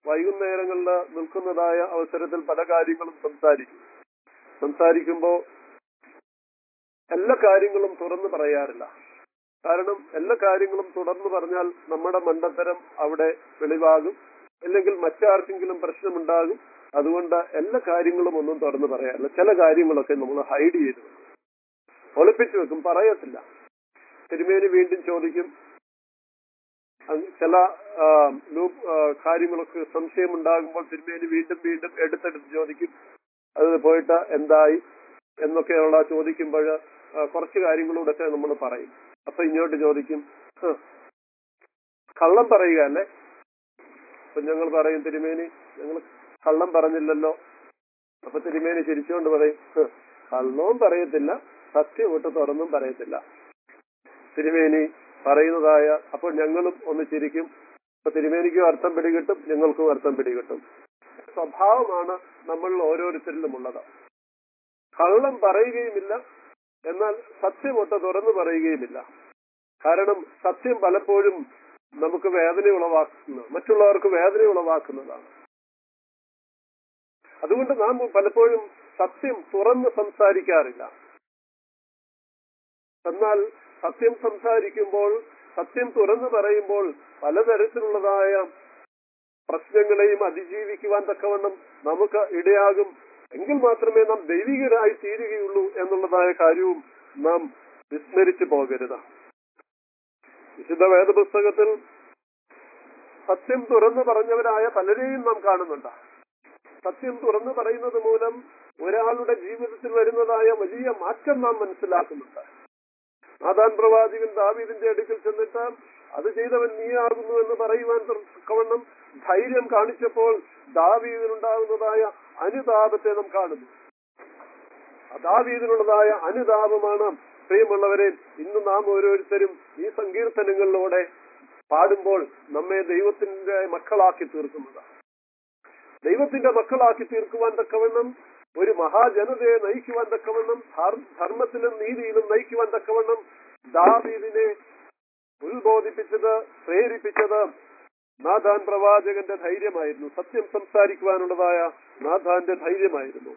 വൈകുന്നേരങ്ങളിൽ നിൽക്കുന്നതായ അവസരത്തിൽ പല കാര്യങ്ങളും സംസാരിക്കും സംസാരിക്കുമ്പോൾ എല്ലാ കാര്യങ്ങളും തുറന്നു പറയാറില്ല കാരണം എല്ലാ കാര്യങ്ങളും തുറന്നു പറഞ്ഞാൽ നമ്മുടെ മണ്ടത്തരം അവിടെ വെളിവാകും അല്ലെങ്കിൽ മറ്റാർക്കെങ്കിലും പ്രശ്നമുണ്ടാകും അതുകൊണ്ട് എല്ലാ കാര്യങ്ങളും ഒന്നും തുറന്നു പറയാറില്ല ചില കാര്യങ്ങളൊക്കെ നമ്മൾ ഹൈഡ് ചെയ്ത് വെക്കും. ഒളിപ്പിച്ചു വെക്കും പറയത്തില്ല തിരുമേനി വീണ്ടും ചോദിക്കും അങ് ചില ആ, ലൂ- ആ, കാര്യങ്ങളൊക്കെ സംശയമുണ്ടാകുമ്പോൾ തിരുമേനി വീണ്ടും വീണ്ടും എടുത്തെടുത്ത് ചോദിക്കും അത് പോയിട്ട് എന്തായി എന്നൊക്കെയുള്ള ചോദിക്കുമ്പോൾ കുറച്ച് കാര്യങ്ങളൂടൊക്കെ നമ്മൾ പറയും അപ്പൊ ഇങ്ങോട്ട് ചോദിക്കും "ഹ്, കള്ളം പറയുക അല്ലേ അപ്പൊ ഞങ്ങൾ പറയും തിരുമേനി ഞങ്ങൾ കള്ളം പറഞ്ഞില്ലല്ലോ അപ്പൊ തിരുമേനി ചിരിച്ചുകൊണ്ട് പറയും "ഹ്, കള്ളവും പറയത്തില്ല സത്യം ഒട്ട് തുറന്നും പറയത്തില്ല തിരുമേനി പറയുന്നതായ അപ്പോൾ ഞങ്ങളും ഒന്ന് ചിരിക്കും അപ്പൊ തിരുമേനിക്കും അർത്ഥം പിടികിട്ടും ഞങ്ങൾക്കും അർത്ഥം പിടികിട്ടും സ്വഭാവമാണ് നമ്മൾ ഓരോരുത്തരിലുമുള്ളത് കള്ളം പറയുകയുമില്ല എന്നാൽ സത്യം ഒട്ട് തുറന്നു പറയുകയുമില്ല കാരണം സത്യം പലപ്പോഴും നമുക്ക് വേദന ഉളവാക്കുന്ന മറ്റുള്ളവർക്ക് വേദന ഉളവാക്കുന്നതാണ് അതുകൊണ്ട് നാം പലപ്പോഴും സത്യം തുറന്ന് സംസാരിക്കാറില്ല എന്നാൽ സത്യം സംസാരിക്കുമ്പോൾ സത്യം തുറന്നു പറയുമ്പോൾ പലതരത്തിലുള്ളതായ പ്രശ്നങ്ങളെയും അതിജീവിക്കുവാൻ തക്കവണ്ണം നമുക്ക് ഇടയാകും എങ്കിൽ മാത്രമേ നാം ദൈവികരായി തീരുകയുള്ളൂ എന്നുള്ളതായ കാര്യവും നാം വിസ്മരിച്ചു പോകരുത് വിശുദ്ധ വേദപുസ്തകത്തിൽ സത്യം തുറന്നു പറഞ്ഞവരായ പലരെയും നാം കാണുന്നുണ്ട് സത്യം തുറന്നു പറയുന്നത് മൂലം ഒരാളുടെ ജീവിതത്തിൽ വരുന്നതായ വലിയ മാറ്റം നാം മനസ്സിലാക്കുന്നുണ്ട് ആദാൻ പ്രവാചകൻ ദാവീദിന്റെ അടുക്കൽ ചെന്നിട്ട് അത് ചെയ്തവൻ നീയാകുന്നു എന്ന് പറയുവാൻ തക്കവണ്ണം ധൈര്യം കാണിച്ചപ്പോൾ ദാവീദിനുണ്ടാകുന്നതായ അനുതാപത്തെ നാം കാണുന്നു ആ ദാവീദിനുള്ളതായ അനുതാപമാണ് പ്രിയമുള്ളവരെ ഇന്ന് നാം ഓരോരുത്തരും ഈ സങ്കീർത്തനങ്ങളിലൂടെ പാടുമ്പോൾ നമ്മെ ദൈവത്തിന്റെ മക്കളാക്കി തീർക്കുന്നത് ദൈവത്തിന്റെ മക്കളാക്കി തീർക്കുവാൻ തക്കവണ്ണം ഒരു മഹാജനതയെ നയിക്കുവാൻ തക്കവണ്ണം ധർ- ധർമ്മത്തിലും നീതിയിലും നയിക്കുവാൻ തക്കവണ്ണം ദാവീദിനെ ഉത്ബോധിപ്പിച്ചത് പ്രേരിപ്പിച്ചത് നാഥാൻ പ്രവാചകന്റെ ധൈര്യമായിരുന്നു സത്യം സംസാരിക്കുവാനുള്ളതായ നാഥാന്റെ ധൈര്യമായിരുന്നു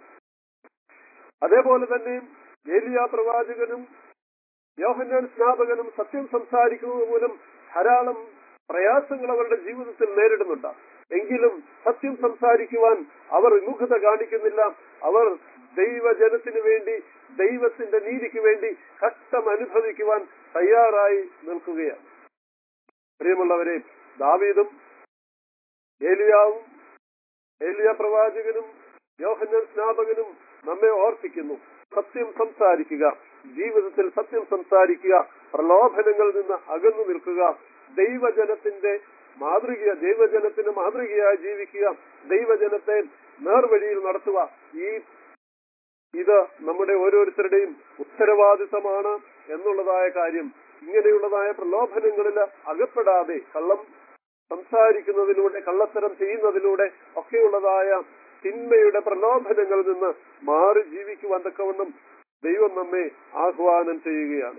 അതേപോലെ തന്നെ ഏലിയ പ്രവാചകനും യോഹന്നാൻ സ്നാപകനും സത്യം സംസാരിക്കുന്നത് മൂലം ധാരാളം പ്രയാസങ്ങൾ അവരുടെ ജീവിതത്തിൽ നേരിടുന്നുണ്ട് എങ്കിലും സത്യം സംസാരിക്കുവാൻ അവർ വിമുഖത കാണിക്കുന്നില്ല അവർ ദൈവജനത്തിനു വേണ്ടി ദൈവത്തിന്റെ നീതിക്ക് വേണ്ടി കഷ്ടം അനുഭവിക്കുവാൻ തയ്യാറായി നിൽക്കുകയാണ് പ്രിയമുള്ളവരെ ദാവീദും ഏലിയാവും ഏലിയ പ്രവാചകനും യോഹന്നൻ സ്നാപകനും നമ്മെ ഓർപ്പിക്കുന്നു സത്യം സംസാരിക്കുക ജീവിതത്തിൽ സത്യം സംസാരിക്കുക പ്രലോഭനങ്ങളിൽ നിന്ന് അകന്നു നിൽക്കുക ദൈവജനത്തിന്റെ മാതൃക ദൈവജനത്തിന് മാതൃകയായി ജീവിക്കുക ദൈവജനത്തെ നേർവഴിയിൽ നടത്തുക ഈ ഇത് നമ്മുടെ ഓരോരുത്തരുടെയും ഉത്തരവാദിത്തമാണ് എന്നുള്ളതായ കാര്യം ഇങ്ങനെയുള്ളതായ പ്രലോഭനങ്ങളിൽ അകപ്പെടാതെ കള്ളം സംസാരിക്കുന്നതിലൂടെ കള്ളത്തരം ചെയ്യുന്നതിലൂടെ ഒക്കെയുള്ളതായ തിന്മയുടെ പ്രലോഭനങ്ങളിൽ നിന്ന് മാറി ജീവിക്കുവാൻ തക്കവണ്ണം ദൈവം നമ്മെ ആഹ്വാനം ചെയ്യുകയാണ്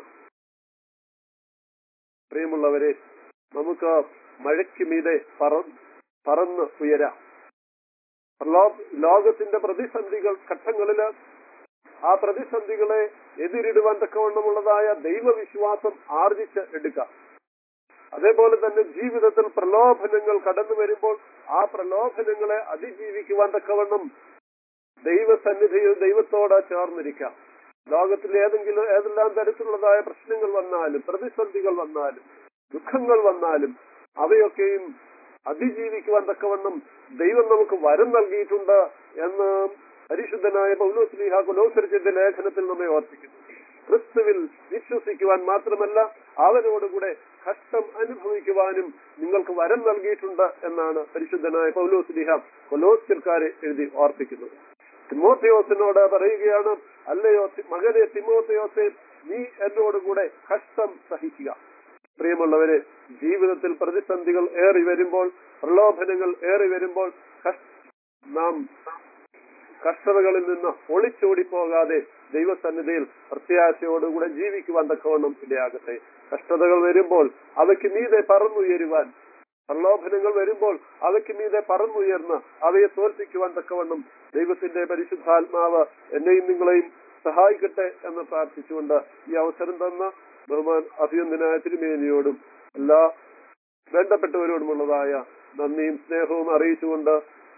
പ്രിയമുള്ളവരെ നമുക്ക് മഴയ്ക്ക് മീതെ പറ പറന്ന് ഉയരാം പ്രലോ- ലോകത്തിന്റെ പ്രതിസന്ധികൾ ഘട്ടങ്ങളില് ആ പ്രതിസന്ധികളെ എതിരിടുവാൻ തക്കവണ്ണമുള്ളതായ ദൈവവിശ്വാസം ആർജിച്ച് എടുക്കാം അതേപോലെ തന്നെ ജീവിതത്തിൽ പ്രലോഭനങ്ങൾ കടന്നു വരുമ്പോൾ ആ പ്രലോഭനങ്ങളെ അതിജീവിക്കുവാൻ തക്കവണ്ണം ദൈവസന്നിധിയിൽ ദൈവത്തോട് ചേർന്നിരിക്കാം ലോകത്തിൽ ഏതെങ്കിലും ഏതെല്ലാം തരത്തിലുള്ളതായ പ്രശ്നങ്ങൾ വന്നാലും പ്രതിസന്ധികൾ വന്നാലും ദുഃഖങ്ങൾ വന്നാലും അവയൊക്കെയും അതിജീവിക്കുവാൻ തക്കവണ്ണം ദൈവം നമുക്ക് വരം നൽകിയിട്ടുണ്ട് എന്ന് പരിശുദ്ധനായ പൗലോസ്ലിഹ കുലോസരിച്ചന്റെ ലേഖനത്തിൽ നമ്മെ ഓർപ്പിക്കുന്നു ക്രിസ്തുവിൽ വിശ്വസിക്കുവാൻ മാത്രമല്ല അവനോടുകൂടെ കഷ്ടം അനുഭവിക്കുവാനും നിങ്ങൾക്ക് വരം നൽകിയിട്ടുണ്ട് എന്നാണ് പരിശുദ്ധനായ പൗലോസ്ലിഹ കൊലോസ്യർക്കാരെ എഴുതി ഓർപ്പിക്കുന്നത് തിമോത്തയോസിനോട് പറയുകയാണ് അല്ലയോ തി- മകനെ തിമോത്തയോസെ നീ എന്നോടുകൂടെ കഷ്ടം സഹിക്കുക പ്രിയമുള്ളവരെ ജീവിതത്തിൽ പ്രതിസന്ധികൾ ഏറി വരുമ്പോൾ പ്രലോഭനങ്ങൾ ഏറി വരുമ്പോൾ കഷ്- നാം കഷ്ടതകളിൽ നിന്ന് ഒളിച്ചോടി പോകാതെ ദൈവസന്നിധിയിൽ പ്രത്യാശയോടുകൂടെ ജീവിക്കുവാൻ തക്കവണ്ണം ഇടയാകട്ടെ കഷ്ടതകൾ വരുമ്പോൾ അവയ്ക്ക് മീതെ പറന്നുയരുവാൻ പ്രലോഭനങ്ങൾ വരുമ്പോൾ അവയ്ക്ക് മീതെ പറന്നുയർന്ന് അവയെ തോൽപ്പിക്കുവാൻ തക്കവണ്ണം ദൈവത്തിന്റെ പരിശുദ്ധാത്മാവ് എന്നെയും നിങ്ങളെയും സഹായിക്കട്ടെ എന്ന് പ്രാർത്ഥിച്ചുകൊണ്ട് ഈ അവസരം തന്ന ബഹുമാൻ അഭിനന്ദനായ തിരുമേനിയോടും എല്ലാ വേണ്ടപ്പെട്ടവരോടുമുള്ളതായ നന്ദിയും സ്നേഹവും അറിയിച്ചുകൊണ്ട്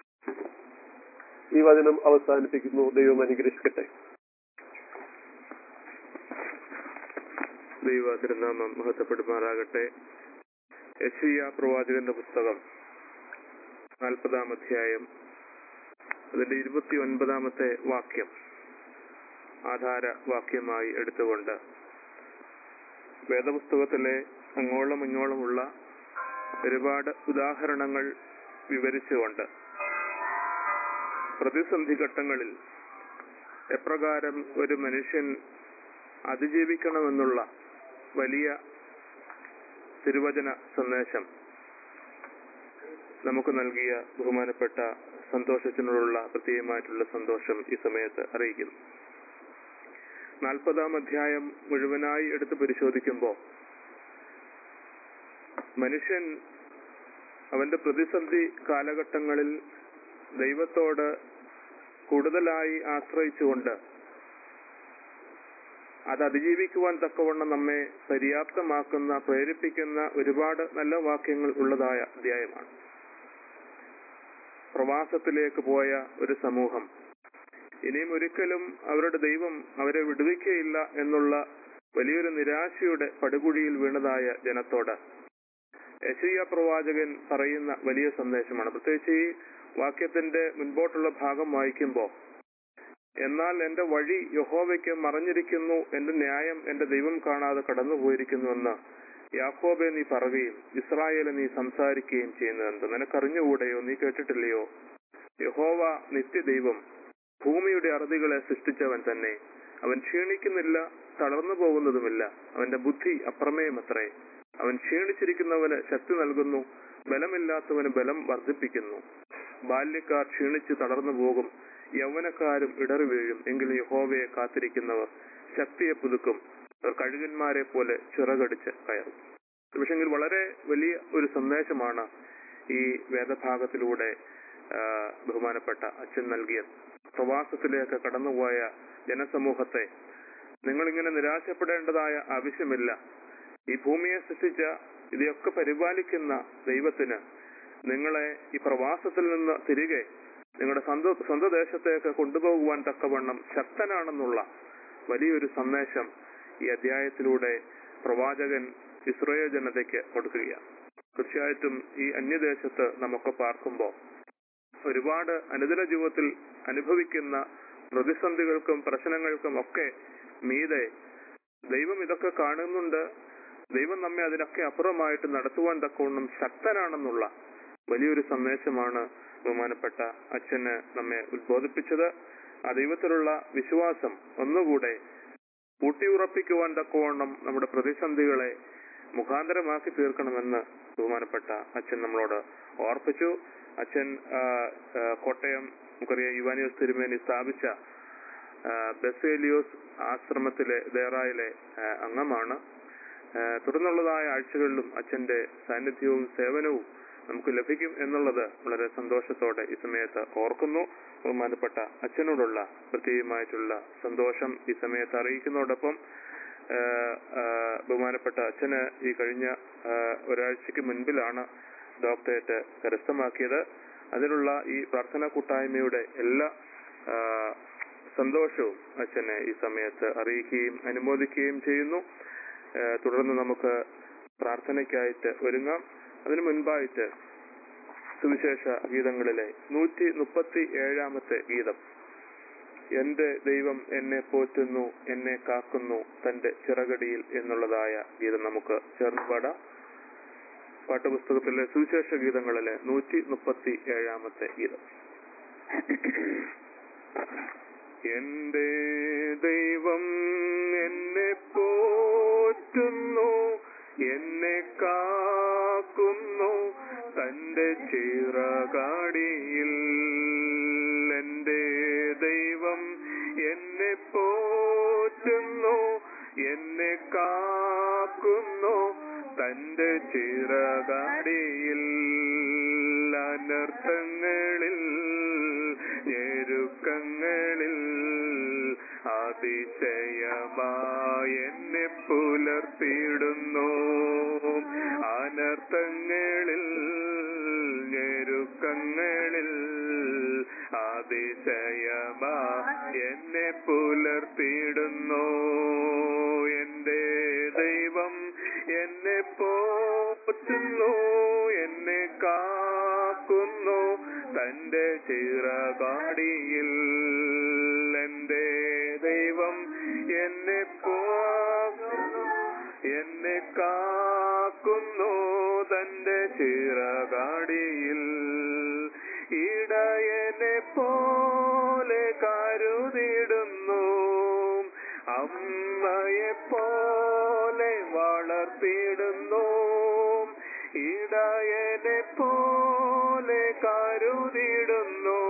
ഈ വചനം അവസാനിപ്പിക്കുന്നു ദൈവം അനുഗ്രഹിക്കട്ടെ ദൈവ തിരുനാമം മഹത്വപ്പെടുമാറാകട്ടെ യശിയ പ്രവാചകന്റെ പുസ്തകം നാൽപ്പതാം അധ്യായം അതിന്റെ ഇരുപത്തി ഒൻപതാമത്തെ വാക്യം ആധാര വാക്യമായി എടുത്തുകൊണ്ട് വേദപുസ്തകത്തിലെ അങ്ങോളം ഇങ്ങോളമുള്ള ഒരുപാട് ഉദാഹരണങ്ങൾ വിവരിച്ചുകൊണ്ട് പ്രതിസന്ധി ഘട്ടങ്ങളിൽ എപ്രകാരം ഒരു മനുഷ്യൻ അതിജീവിക്കണമെന്നുള്ള വലിയ തിരുവചന സന്ദേശം നമുക്ക് നൽകിയ ബഹുമാനപ്പെട്ട സന്തോഷത്തിനോടുള്ള പ്രത്യേകമായിട്ടുള്ള സന്തോഷം ഈ സമയത്ത് അറിയിക്കുന്നു നാൽപ്പതാം അധ്യായം മുഴുവനായി എടുത്ത് പരിശോധിക്കുമ്പോൾ മനുഷ്യൻ അവന്റെ പ്രതിസന്ധി കാലഘട്ടങ്ങളിൽ ദൈവത്തോട് കൂടുതലായി ആശ്രയിച്ചുകൊണ്ട് അത് അതിജീവിക്കുവാൻ തക്കവണ്ണം നമ്മെ പര്യാപ്തമാക്കുന്ന പ്രേരിപ്പിക്കുന്ന ഒരുപാട് നല്ല വാക്യങ്ങൾ ഉള്ളതായ അധ്യായമാണ് പ്രവാസത്തിലേക്ക് പോയ ഒരു സമൂഹം ഇനിയും ഒരിക്കലും അവരുടെ ദൈവം അവരെ വിടുവിക്കയില്ല എന്നുള്ള വലിയൊരു നിരാശയുടെ പടുകുഴിയിൽ വീണതായ ജനത്തോട് യശയ്യ പ്രവാചകൻ പറയുന്ന വലിയ സന്ദേശമാണ് പ്രത്യേകിച്ച് ഈ വാക്യത്തിന്റെ മുൻപോട്ടുള്ള ഭാഗം വായിക്കുമ്പോൾ എന്നാൽ എന്റെ വഴി യഹോവയ്ക്ക് മറഞ്ഞിരിക്കുന്നു എന്റെ ന്യായം എന്റെ ദൈവം കാണാതെ കടന്നുപോയിരിക്കുന്നുവെന്ന് യാക്കോബെ നീ പറയുകയും ഇസ്രായേലെ നീ സംസാരിക്കുകയും ചെയ്യുന്നതെന്ത് നിനക്കറിഞ്ഞുകൂടെയോ നീ കേട്ടിട്ടില്ലയോ യഹോവ നിത്യദൈവം ഭൂമിയുടെ അറുതികളെ സൃഷ്ടിച്ചവൻ തന്നെ അവൻ ക്ഷീണിക്കുന്നില്ല തളർന്നു പോകുന്നതുമില്ല അവന്റെ ബുദ്ധി അപ്രമേയമത്രേ അവൻ ക്ഷീണിച്ചിരിക്കുന്നവന് ശക്തി നൽകുന്നു ബലമില്ലാത്തവന് ബലം വർദ്ധിപ്പിക്കുന്നു ബാല്യക്കാർ ക്ഷീണിച്ച് തളർന്നു പോകും യൗവനക്കാരും ഇടറി വീഴും എങ്കിലും യഹോവയെ കാത്തിരിക്കുന്നവർ ശക്തിയെ പുതുക്കും അവർ കഴുകന്മാരെ പോലെ ചിറകടിച്ച് കയറും പക്ഷെങ്കിൽ വളരെ വലിയ ഒരു സന്ദേശമാണ് ഈ വേദഭാഗത്തിലൂടെ ആ, ബഹുമാനപ്പെട്ട അച്ഛൻ നൽകിയത് പ്രവാസത്തിലേക്ക് കടന്നുപോയ ജനസമൂഹത്തെ നിങ്ങളിങ്ങനെ നിരാശപ്പെടേണ്ടതായ ആവശ്യമില്ല ഈ ഭൂമിയെ സൃഷ്ടിച്ച ഇതൊക്കെ പരിപാലിക്കുന്ന ദൈവത്തിന് നിങ്ങളെ ഈ പ്രവാസത്തിൽ നിന്ന് തിരികെ നിങ്ങളുടെ സ്വന്തം സ്വന്തം ദേശത്തേക്ക് കൊണ്ടുപോകുവാൻ തക്കവണ്ണം ശക്തനാണെന്നുള്ള വലിയൊരു സന്ദേശം ഈ അധ്യായത്തിലൂടെ പ്രവാചകൻ ഇസ്രയേൽ ജനതയ്ക്ക് കൊടുക്കുകയാണ് തീർച്ചയായിട്ടും ഈ അന്യദേശത്ത് നമുക്ക് പാർക്കുമ്പോൾ ഒരുപാട് അനുദിന ജീവിതത്തിൽ അനുഭവിക്കുന്ന പ്രതിസന്ധികൾക്കും പ്രശ്നങ്ങൾക്കും ഒക്കെ മീതെ ദൈവം ഇതൊക്കെ കാണുന്നുണ്ട് ദൈവം നമ്മെ അതിനൊക്കെ അപ്പുറമായിട്ട് നടത്തുവാൻ തക്കവണ്ണം ശക്തനാണെന്നുള്ള വലിയൊരു സന്ദേശമാണ് ബഹുമാനപ്പെട്ട അച്ഛന് നമ്മെ ഉദ്ബോധിപ്പിച്ചത് ആ ദൈവത്തിലുള്ള വിശ്വാസം ഒന്നുകൂടെ ഊട്ടിയുറപ്പിക്കുവാൻ തക്കവണ്ണം നമ്മുടെ പ്രതിസന്ധികളെ മുഖാന്തരമാക്കി തീർക്കണമെന്ന് ബഹുമാനപ്പെട്ട അച്ഛൻ നമ്മളോട് ഓർപ്പിച്ചു അച്ഛൻ ആ, ആ, കോട്ടയം നമുക്കറിയാം യുവാനിയോസ് തിരുമേനി സ്ഥാപിച്ച ആ, ബെസേലിയോസ് ആശ്രമത്തിലെ ദേറായിലെ ആ, അംഗമാണ് ആ, തുടർന്നുള്ളതായ ആഴ്ചകളിലും അച്ഛന്റെ സാന്നിധ്യവും സേവനവും നമുക്ക് ലഭിക്കും എന്നുള്ളത് വളരെ സന്തോഷത്തോടെ ഈ സമയത്ത് ഓർക്കുന്നു ബഹുമാനപ്പെട്ട അച്ഛനോടുള്ള പ്രത്യേകമായിട്ടുള്ള സന്തോഷം ഈ സമയത്ത് അറിയിക്കുന്നതോടൊപ്പം ആ, ആ, ബഹുമാനപ്പെട്ട അച്ഛന് ഈ കഴിഞ്ഞ ആ, ഒരാഴ്ചക്ക് മുൻപിലാണ് ഡോക്ടറേറ്റ് കരസ്ഥമാക്കിയത് അതിനുള്ള ഈ പ്രാർത്ഥനാ കൂട്ടായ്മയുടെ എല്ലാ ആ, സന്തോഷവും അച്ഛനെ ഈ സമയത്ത് അറിയിക്കുകയും അനുമോദിക്കുകയും ചെയ്യുന്നു ആ, തുടർന്ന് നമുക്ക് പ്രാർത്ഥനയ്ക്കായിട്ട് ഒരുങ്ങാം അതിനു മുൻപായിട്ട് സുവിശേഷ ഗീതങ്ങളിലെ നൂറ്റി മുപ്പത്തി ഏഴാമത്തെ ഗീതം എന്റെ ദൈവം എന്നെ പോറ്റുന്നു എന്നെ കാക്കുന്നു തന്റെ ചിറകടിയിൽ എന്നുള്ളതായ ഗീതം നമുക്ക് ചേർന്ന് പാടാം പാഠപുസ്തകത്തിലെ സുവിശേഷ ഗീതങ്ങളിലെ നൂറ്റി മുപ്പത്തി ഏഴാമത്തെ ഗീതം എന്റെ ദൈവം എന്നെ പോറ്റുന്നു എന്നെ കാക്കുന്നു തന്റെ ചിറകാടിയിൽ എന്റെ ദൈവം എന്നെ പോറ്റുന്നു എന്നെ കാക്കുന്നു തന്റെ ചിറകാടിയിൽ അനർത്ഥങ്ങളിൽ ഞെരുക്കങ്ങളിൽ അതിശയമായി എന്നെ പുലർത്തിയിടുന്നു അനർത്ഥങ്ങളിൽ ഞെരുക്കങ്ങളിൽ അതിശയമാ എന്നെ പുലർത്തിയിടുന്നു എന്റെ ദൈവം എന്നെ പോറ്റുന്നു എന്നെ കാക്കുന്നു തന്റെ ചിറകാടിയിൽ എന്റെ ദൈവം എന്നെ പോക്കുന്നു എന്നെ കാക്കുന്നു തന്റെ ചിറകാടിയിൽ ഇടയനെ പോലെ കരുതിടുന്നു അമ്മയെ പോലെ വളർത്തിയിടുന്നു ഇടയനെ പോലെ കരുതിടുന്നു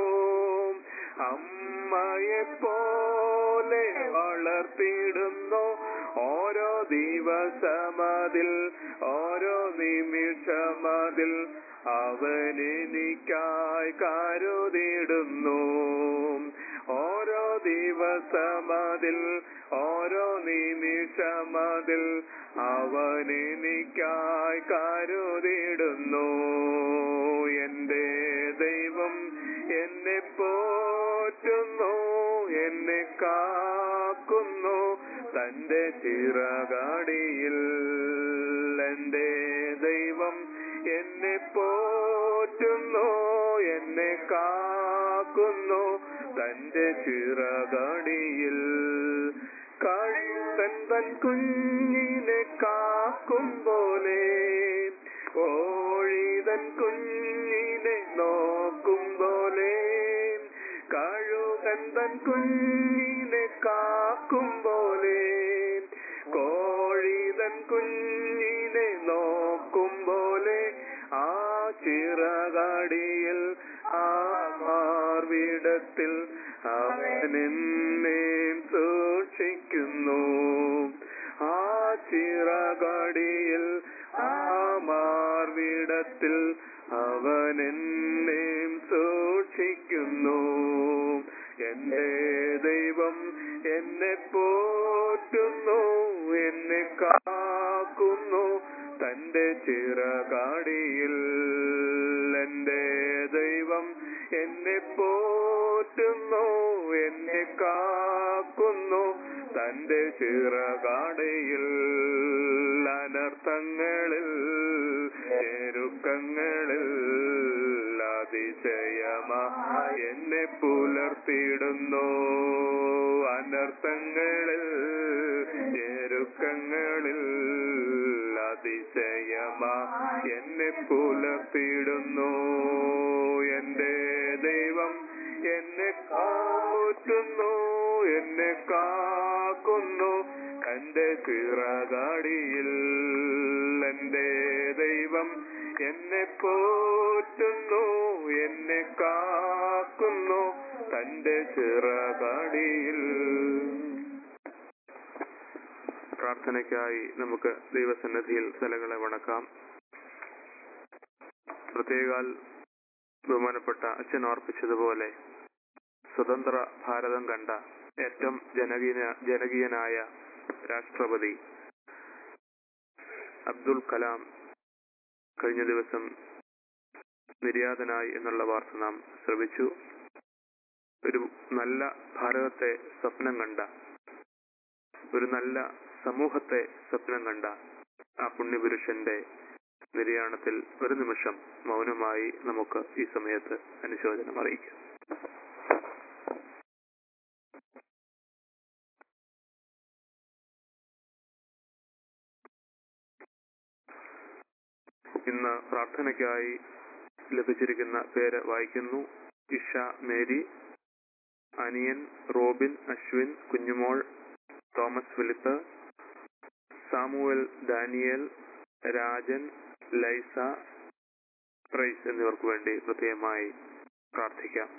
അമ്മയെ പോലെ വളർത്തിയിടുന്നു ഓരോ ദിവസമതിൽ ഓരോ നിമിഷമതിൽ അവനെനിക്കായി കരുതിടുന്നു ഓരോ ദിവസമതിൽ ഓരോ നിമിഷമതിൽ അവനെനിക്കായി കരുതിടുന്നു എന്റെ ദൈവം എന്നെ പോറ്റുന്നു എന്നെ കാക്കുന്നു തന്റെ ചിറകാടിയിൽ എന്റെ ദൈവം എന്നെ പോറ്റുന്നു എന്നെ കാക്കുന്നു തന്റെ ചിറകടിയിൽ കഴുകൻ തൻ കുഞ്ഞിനെ കാക്കും പോലെ കോഴിതൻ കുഞ്ഞിനെ നോക്കും പോലെ കഴുകൻ തൻ കുഞ്ഞിനെ കാക്കും പോലെ കോഴിതൻ കുഞ്ഞിനെ നോക്കും പോലെ ആ ചിറകടിയിൽ ആ മാർവിടത്തിൽ അവനെന്നെ സൂക്ഷിക്കുന്നു ആ ചിറകടിയിൽ ആ മാർവിടത്തിൽ അവനെന്നെ സൂക്ഷിക്കുന്നു എന്റെ ദൈവം എന്നെ പോറ്റുന്നു എന്നെ കാക്കുന്നു തന്റെ ചിറകാടിയിൽ എന്റെ ദൈവം എന്നെ പോറ്റുന്നു എന്നെ കാക്കുന്നു തന്റെ ചിറകാടയിൽ അനർത്ഥങ്ങളിൽ ഞെരുക്കങ്ങളിൽ അതിശയമാ എന്നെ പുലർത്തിയിടുന്നു അനർത്ഥങ്ങളിൽ ഞെരുക്കങ്ങളിൽ അതിശയമാ എന്നെ പുലർത്തിയിടുന്നു എന്റെ ദൈവം എന്നെ കാറ്റുന്നു എന്നെ കാക്കുന്നു എന്റെ ചിറകാടിയിൽ എന്റെ ദൈവം എന്നെ പോറ്റുന്നു എന്നെ കാക്കുന്നു തന്റെ ചിറകാടിയിൽ പ്രാർത്ഥനയ്ക്കായി നമുക്ക് ദൈവസന്നിധിയിൽ സ്ഥലങ്ങളെ വണക്കാം പ്രത്യേകാൽ ബഹുമാനപ്പെട്ട അച്ഛൻ ഓർപ്പിച്ചതുപോലെ സ്വതന്ത്ര ഭാരതം കണ്ട ഏറ്റവും ജനകീയ ജനകീയനായ രാഷ്ട്രപതി അബ്ദുൽ കലാം കഴിഞ്ഞ ദിവസം നിര്യാതനായി എന്നുള്ള വാർത്ത നാം ശ്രവിച്ചു ഒരു നല്ല ഭാരതത്തെ സ്വപ്നം കണ്ട ഒരു നല്ല സമൂഹത്തെ സ്വപ്നം കണ്ട ആ പുണ്യപുരുഷന്റെ നിര്യാണത്തിൽ ഒരു നിമിഷം മൗനമായി നമുക്ക് ഈ സമയത്ത് അനുശോചനം അറിയിക്കാം ഇന്ന് പ്രാർത്ഥനയ്ക്കായി ലഭിച്ചിരിക്കുന്ന പേര് വായിക്കുന്നു Isha Mary Aniyan Robin Ashwin Kunjumol Thomas Philip Samuel Daniel Rajan Laisa Price എന്നിവർക്ക് വേണ്ടി പ്രത്യേകമായി പ്രാർത്ഥിക്കാം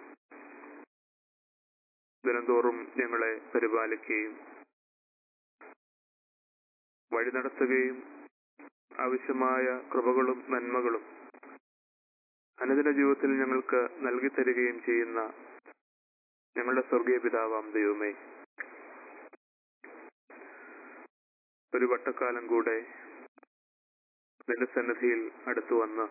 ദിനംതോറും ഞങ്ങളെ പരിപാലിക്കുകയും വഴി നടത്തുകയും ആവശ്യമായ കൃപകളും നന്മകളും അനുദിന ജീവിതത്തിൽ ഞങ്ങൾക്ക് നൽകി തരികയും ചെയ്യുന്ന ഞങ്ങളുടെ സ്വർഗീയ പിതാവാം ദൈവമേ ഒരു വട്ടക്കാലം കൂടെ നിന്റെ സന്നിധിയിൽ അടുത്തു വന്ന്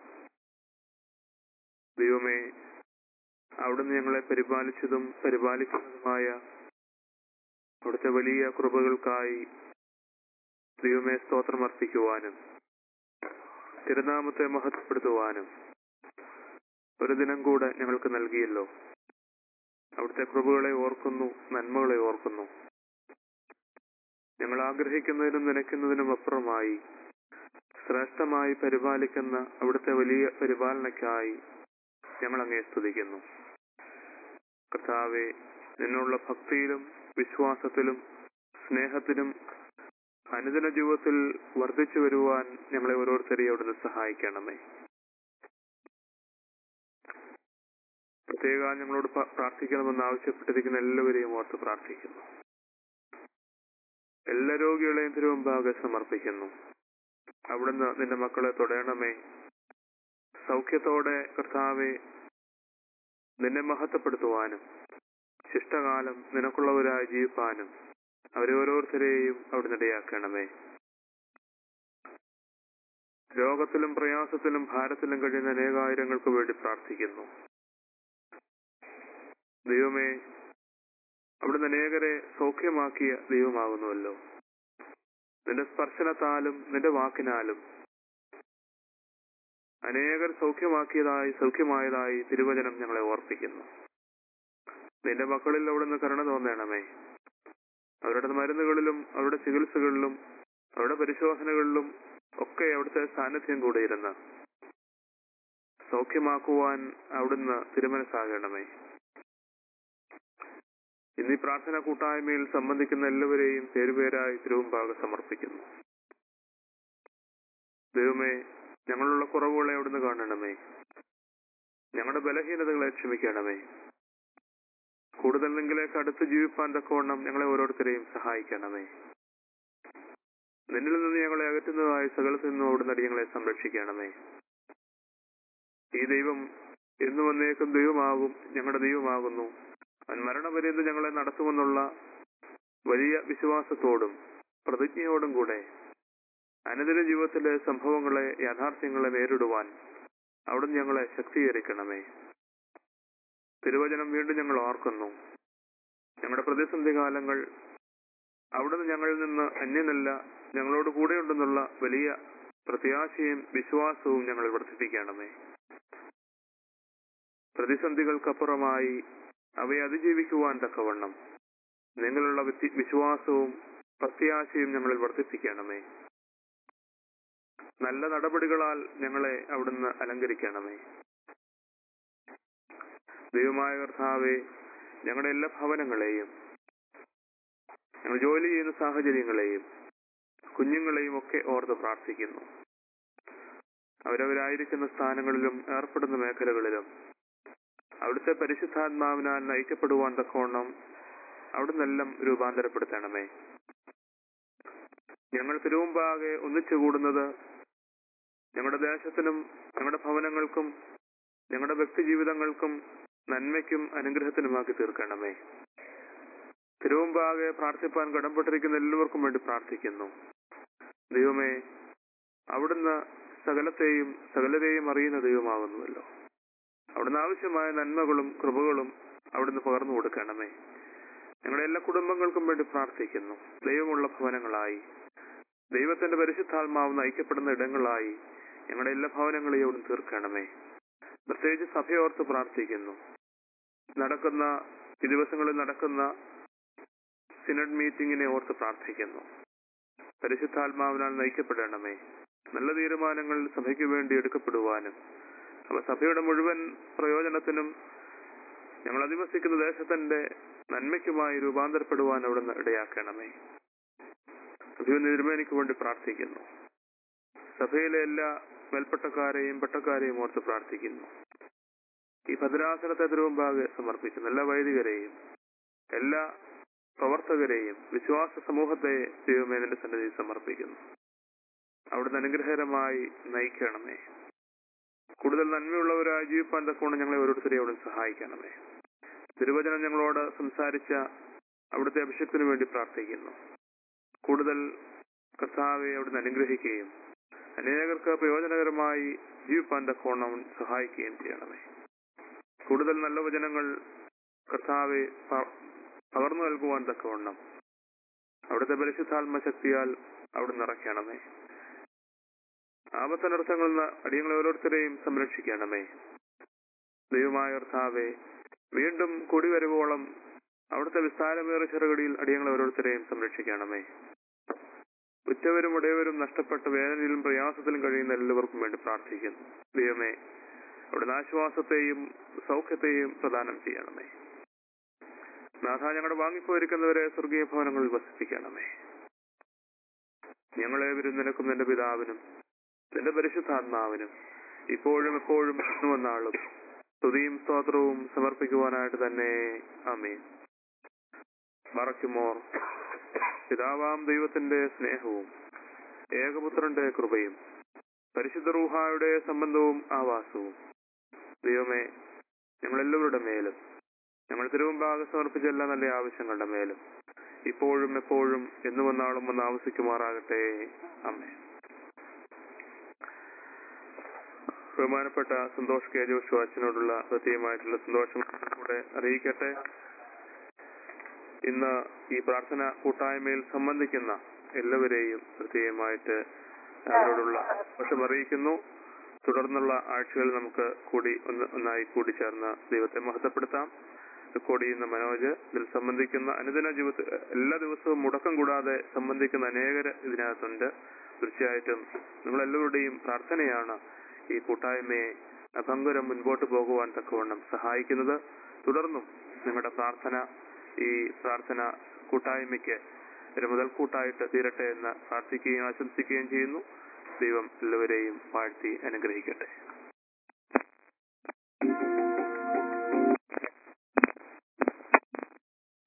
ദൈവമേ അവിടുന്ന് ഞങ്ങളെ പരിപാലിച്ചതും പരിപാലിക്കുന്നതുമായ അവിടുത്തെ വലിയ കൃപകൾക്കായി ദൈവമേ സ്തോത്രം അർപ്പിക്കുവാനും തിരുനാമത്തെ മഹത്വപ്പെടുത്തുവാനും ഒരു ദിനം കൂടെ ഞങ്ങൾക്ക് നൽകിയല്ലോ അവിടുത്തെ കൃപകളെ ഓർക്കുന്നു നന്മകളെ ഓർക്കുന്നു ഞങ്ങൾ ആഗ്രഹിക്കുന്നതിനും നനയ്ക്കുന്നതിനും അപ്പുറമായി ശ്രേഷ്ഠമായി പരിപാലിക്കുന്ന അവിടുത്തെ വലിയ പരിപാലനയ്ക്കായി ഞങ്ങൾ അങ്ങേ സ്തുതിക്കുന്നു കർത്താവെ നിന്നുള്ള ഭക്തിയിലും വിശ്വാസത്തിലും സ്നേഹത്തിലും അനുദിന ജീവിതത്തിൽ വർദ്ധിച്ചു വരുവാൻ ഞങ്ങളെ ഓരോരുത്തരെയും അവിടുന്ന് സഹായിക്കണമേ പ്രത്യേക ഞങ്ങളോട് പ- പ്രാർത്ഥിക്കണമെന്ന് ആവശ്യപ്പെട്ടിരിക്കുന്ന എല്ലാവരെയും ഓർത്ത് പ്രാർത്ഥിക്കുന്നു എല്ലാ രോഗികളെയും തിരുവമ്പാകെ സമർപ്പിക്കുന്നു അവിടുന്ന് നിന്റെ മക്കളെ തൊടയണമേ സൗഖ്യത്തോടെ കർത്താവെ നിന്നെ മഹത്വപ്പെടുത്തുവാനും ശിഷ്ടകാലം നിനക്കുള്ളവരായി ജീവിപ്പാനും അവരെ ഓരോരുത്തരെയും അവിടുന്ന് ഇടയാക്കണമേ രോഗത്തിലും പ്രയാസത്തിലും ഭാരത്തിലും കഴിയുന്ന അനേകായിരങ്ങൾക്ക് വേണ്ടി പ്രാർത്ഥിക്കുന്നു ദൈവമേ അവിടുന്ന് അനേകരെ സൗഖ്യമാക്കിയ ദൈവമാകുന്നുവല്ലോ നിന്റെ സ്പർശനത്താലും നിന്റെ വാക്കിനാലും അനേകർ സൗഖ്യമാക്കിയതായി സൗഖ്യമായതായി തിരുവചനം ഞങ്ങളെ ഓർപ്പിക്കുന്നു നിന്റെ മക്കളിൽ അവിടുന്ന് കരുണ തോന്നണമേ അവരുടെ മരുന്നുകളിലും അവരുടെ ചികിത്സകളിലും അവരുടെ പരിശോധനകളിലും ഒക്കെ അവിടുത്തെ സാന്നിധ്യം കൂടെ ഇരുന്ന് സൗഖ്യമാക്കുവാൻ അവിടുന്ന് തിരുമനസ്സാകണമേ ഇന്ന് ഈ പ്രാർത്ഥന കൂട്ടായ്മയിൽ സംബന്ധിക്കുന്ന എല്ലാവരെയും പേരുപേരായി തിരുവമ്പാകെ സമർപ്പിക്കുന്നു ദൈവമേ ഞങ്ങളുള്ള കുറവുകളെ അവിടുന്ന് കാണണമേ ഞങ്ങളുടെ ബലഹീനതകളെ ക്ഷമിക്കണമേ കൂടുതൽ നിങ്ങളിലേക്ക് അടുത്ത് ജീവിപ്പാൻ തക്കവണ്ണം ഞങ്ങളെ ഓരോരുത്തരെയും സഹായിക്കണമേ നിന്നിൽ നിന്ന് ഞങ്ങളെ അകറ്റുന്നതായി സകലത്തിൽ നിന്നും അവിടുന്ന് അടിയങ്ങളെ സംരക്ഷിക്കണമേ ഈ ദൈവം എന്നു വന്നേക്കും ദൈവമാകും ഞങ്ങളുടെ ദൈവമാകുന്നു അവൻ മരണപര്യന്ത് ഞങ്ങളെ നടത്തുമെന്നുള്ള വലിയ വിശ്വാസത്തോടും പ്രതിജ്ഞയോടും കൂടെ അനുദിന ജീവിതത്തിലെ സംഭവങ്ങളെ യാഥാർത്ഥ്യങ്ങളെ നേരിടുവാൻ അവിടുന്ന് ഞങ്ങളെ ശക്തീകരിക്കണമേ തിരുവചനം വീണ്ടും ഞങ്ങൾ ഓർക്കുന്നു ഞങ്ങളുടെ പ്രതിസന്ധി കാലങ്ങൾ അവിടുന്ന് ഞങ്ങളിൽ നിന്ന് അന്യനല്ല ഞങ്ങളോട് കൂടെയുണ്ടെന്നുള്ള വലിയ പ്രത്യാശയും വിശ്വാസവും ഞങ്ങൾ വർദ്ധിപ്പിക്കണമേ പ്രതിസന്ധികൾക്കപ്പുറമായി അവയെ അതിജീവിക്കുവാൻ തക്കവണ്ണം നിങ്ങളുള്ള വ്യക്തി- വിശ്വാസവും പ്രത്യാശയും ഞങ്ങളിൽ വർദ്ധിപ്പിക്കണമേ നല്ല നടപടികളാൽ ഞങ്ങളെ അവിടുന്ന് അലങ്കരിക്കണമേ ദൈവമായ കർത്താവെ ഞങ്ങളുടെ എല്ലാ ഭവനങ്ങളെയും ഞങ്ങൾ ജോലി ചെയ്യുന്ന സാഹചര്യങ്ങളെയും കുഞ്ഞുങ്ങളെയും ഒക്കെ ഓർത്ത് പ്രാർത്ഥിക്കുന്നു അവരവരായിരിക്കുന്ന സ്ഥാനങ്ങളിലും ഏർപ്പെടുന്ന മേഖലകളിലും അവിടുത്തെ പരിശുദ്ധാത്മാവിനാൽ നയിക്കപ്പെടുവാൻ തക്കവണ്ണം അവിടുന്നെല്ലാം രൂപാന്തരപ്പെടുത്തണമേ ഞങ്ങൾ തിരുവുമ്പാകെ ഒന്നിച്ചു കൂടുന്നത് ഞങ്ങളുടെ ദേശത്തിനും ഞങ്ങളുടെ ഭവനങ്ങൾക്കും ഞങ്ങളുടെ വ്യക്തി ജീവിതങ്ങൾക്കും നന്മയ്ക്കും അനുഗ്രഹത്തിനുമാക്കി തീർക്കണമേ തിരുവുമ്പാകെ പ്രാർത്ഥിപ്പാൻ കടംപെട്ടിരിക്കുന്ന എല്ലാവർക്കും വേണ്ടി പ്രാർത്ഥിക്കുന്നു ദൈവമേ അവിടുന്ന് സകലത്തെയും സകലരെയും അറിയുന്ന ദൈവമാകുന്നുവല്ലോ അവിടുന്ന് ആവശ്യമായ നന്മകളും കൃപകളും അവിടുന്ന് പകർന്നു കൊടുക്കണമേ ഞങ്ങളുടെ എല്ലാ കുടുംബങ്ങൾക്കും വേണ്ടി പ്രാർത്ഥിക്കുന്നു ദൈവമുള്ള ഭവനങ്ങളായി ദൈവത്തിന്റെ പരിശുദ്ധാത്മാവ് നയിക്കപ്പെടുന്ന ഇടങ്ങളായി ഞങ്ങളുടെ എല്ലാ ഭവനങ്ങളെയും അവിടുന്ന് തീർക്കണമേ പ്രത്യേകിച്ച് സഭയോർത്ത് പ്രാർത്ഥിക്കുന്നു നടക്കുന്ന ഈ ദിവസങ്ങളിൽ നടക്കുന്ന സിനഡ് മീറ്റിംഗിനെ ഓർത്ത് പ്രാർത്ഥിക്കുന്നു പരിശുദ്ധാത്മാവിനാൽ നയിക്കപ്പെടണമേ നല്ല തീരുമാനങ്ങൾ സഭയ്ക്ക് വേണ്ടി എടുക്കപ്പെടുവാനും അവ സഭയുടെ മുഴുവൻ പ്രയോജനത്തിനും ഞങ്ങൾ അധിവസിക്കുന്ന ദേശത്തിന്റെ നന്മയ്ക്കുമായി രൂപാന്തരപ്പെടുവാൻ അവിടുന്ന് ഇടയാക്കണമേ അഭിവ തിരുമേനിക്ക് വേണ്ടി പ്രാർത്ഥിക്കുന്നു സഭയിലെ എല്ലാ മേൽപ്പട്ടക്കാരെയും പട്ടക്കാരെയും ഓർത്ത് പ്രാർത്ഥിക്കുന്നു ഈ ഭദ്രാസനത്തെ തിരുവമ്പാകെ സമർപ്പിക്കുന്നു എല്ലാ വൈദികരെയും എല്ലാ പ്രവർത്തകരെയും വിശ്വാസ സമൂഹത്തെ ദൈവമേ നിന്റെ സന്നിധിയിൽ സമർപ്പിക്കുന്നു അവിടുന്ന് അനുഗ്രഹകരമായി നയിക്കണമേ കൂടുതൽ നന്മയുള്ളവരായി ജീവിപ്പാൻ തക്കവണ്ണം ഞങ്ങളെ ഓരോരുത്തരെയും അവിടെ സഹായിക്കണമേ തിരുവചനം ഞങ്ങളോട് സംസാരിച്ച അവിടുത്തെ അഭിഷേകത്തിന് വേണ്ടി പ്രാർത്ഥിക്കുന്നു കൂടുതൽ കർത്താവെ അവിടുന്ന് അനുഗ്രഹിക്കുകയും അനേകർക്ക് പ്രയോജനകരമായി ജീവിപ്പാൻ തക്കവണ്ണം സഹായിക്കുകയും ചെയ്യണമേ കൂടുതൽ നല്ല വചനങ്ങൾ കർത്താവെ പ- പകർന്നു നൽകുവാൻ തക്കവണ്ണം അവിടുത്തെ പരിശുദ്ധാത്മ ശക്തിയാൽ അവിടുന്ന് നിറയ്ക്കണമേ ആപത്തനർത്ഥങ്ങളിൽ നിന്ന് അടിയങ്ങളെ ഓരോരുത്തരെയും സംരക്ഷിക്കണമേ ദൈവമായ കർത്താവെ വീണ്ടും കുടിവരവോളം അവിടുത്തെ വിസ്താരമേറിയ ചെറുകടിയിൽ അടിയങ്ങളെ ഓരോരുത്തരെയും സംരക്ഷിക്കണമേ ഉച്ചവരും ഉടയവരും നഷ്ടപ്പെട്ട വേദനയിലും പ്രയാസത്തിലും കഴിയുന്ന എല്ലാവർക്കും വേണ്ടി പ്രാർത്ഥിക്കുന്നു ദൈവമേ അവിടുന്ന് ആശ്വാസത്തെയും സൗഖ്യത്തെയും പ്രദാനം ചെയ്യണമേ നാഥ ഞങ്ങളുടെ വാങ്ങിപ്പോയിരിക്കുന്നവരെ സ്വർഗീയ ഭവനങ്ങളിൽ വസിപ്പിക്കണമേ ഞങ്ങളെ നിനക്കും നിന്റെ പിതാവിനും നിന്റെ പരിശുദ്ധാത്മാവിനും ഇപ്പോഴും എപ്പോഴും വന്നാളും സ്തുതിയും സ്തോത്രവും സമർപ്പിക്കുവാനായിട്ട് തന്നെ ആമേൻ മറക്കുമോർ പിതാവാം ദൈവത്തിന്റെ സ്നേഹവും ഏകപുത്രന്റെ കൃപയും പരിശുദ്ധ റൂഹായുടെ സംബന്ധവും ആവാസവും ദൈവമേ ഞങ്ങളെല്ലാവരുടെ മേലും ഞങ്ങൾ തിരുവമ്പാകെ സമർപ്പിച്ച എല്ലാ നല്ല ആവശ്യങ്ങളുടെ മേലും ഇപ്പോഴും എപ്പോഴും എന്നു വന്നാളും വന്ന് ആവശ്യിക്കുമാറാകട്ടെ അമ്മേ ബഹുമാനപ്പെട്ട സന്തോഷ് കെ ജോഷു അച്ഛനോടുള്ള പ്രത്യേകമായിട്ടുള്ള സന്തോഷം കൂടെ അറിയിക്കട്ടെ ഇന്ന് ഈ പ്രാർത്ഥന കൂട്ടായ്മയിൽ സംബന്ധിക്കുന്ന എല്ലാവരെയും പ്രത്യേകമായിട്ട് അവരോടുള്ള സന്തോഷം അറിയിക്കുന്നു തുടർന്നുള്ള ആഴ്ചകളിൽ നമുക്ക് കൂടി ഒന്ന് ഒന്നായി കൂടിച്ചേർന്ന് ദൈവത്തെ മഹത്വപ്പെടുത്താം റെക്കോർഡ് ചെയ്യുന്ന മനോജ് ഇതിൽ സംബന്ധിക്കുന്ന അനുദിന ജീവിത എല്ലാ ദിവസവും മുടക്കം കൂടാതെ സംബന്ധിക്കുന്ന അനേകർ ഇതിനകത്തുണ്ട് തീർച്ചയായിട്ടും നിങ്ങളെല്ലാവരുടെയും പ്രാർത്ഥനയാണ് ഈ കൂട്ടായ്മയെ അഭംഗുരം മുൻപോട്ട് പോകുവാൻ തക്കവണ്ണം സഹായിക്കുന്നത് തുടർന്നും നിങ്ങളുടെ പ്രാർത്ഥന ഈ പ്രാർത്ഥന കൂട്ടായ്മയ്ക്ക് ഒരു മുതൽക്കൂട്ടായിട്ട് തീരട്ടെ എന്ന് പ്രാർത്ഥിക്കുകയും ആശംസിക്കുകയും ചെയ്യുന്നു ദൈവം എല്ലാവരെയും വാഴ്ത്തി അനുഗ്രഹിക്കട്ടെ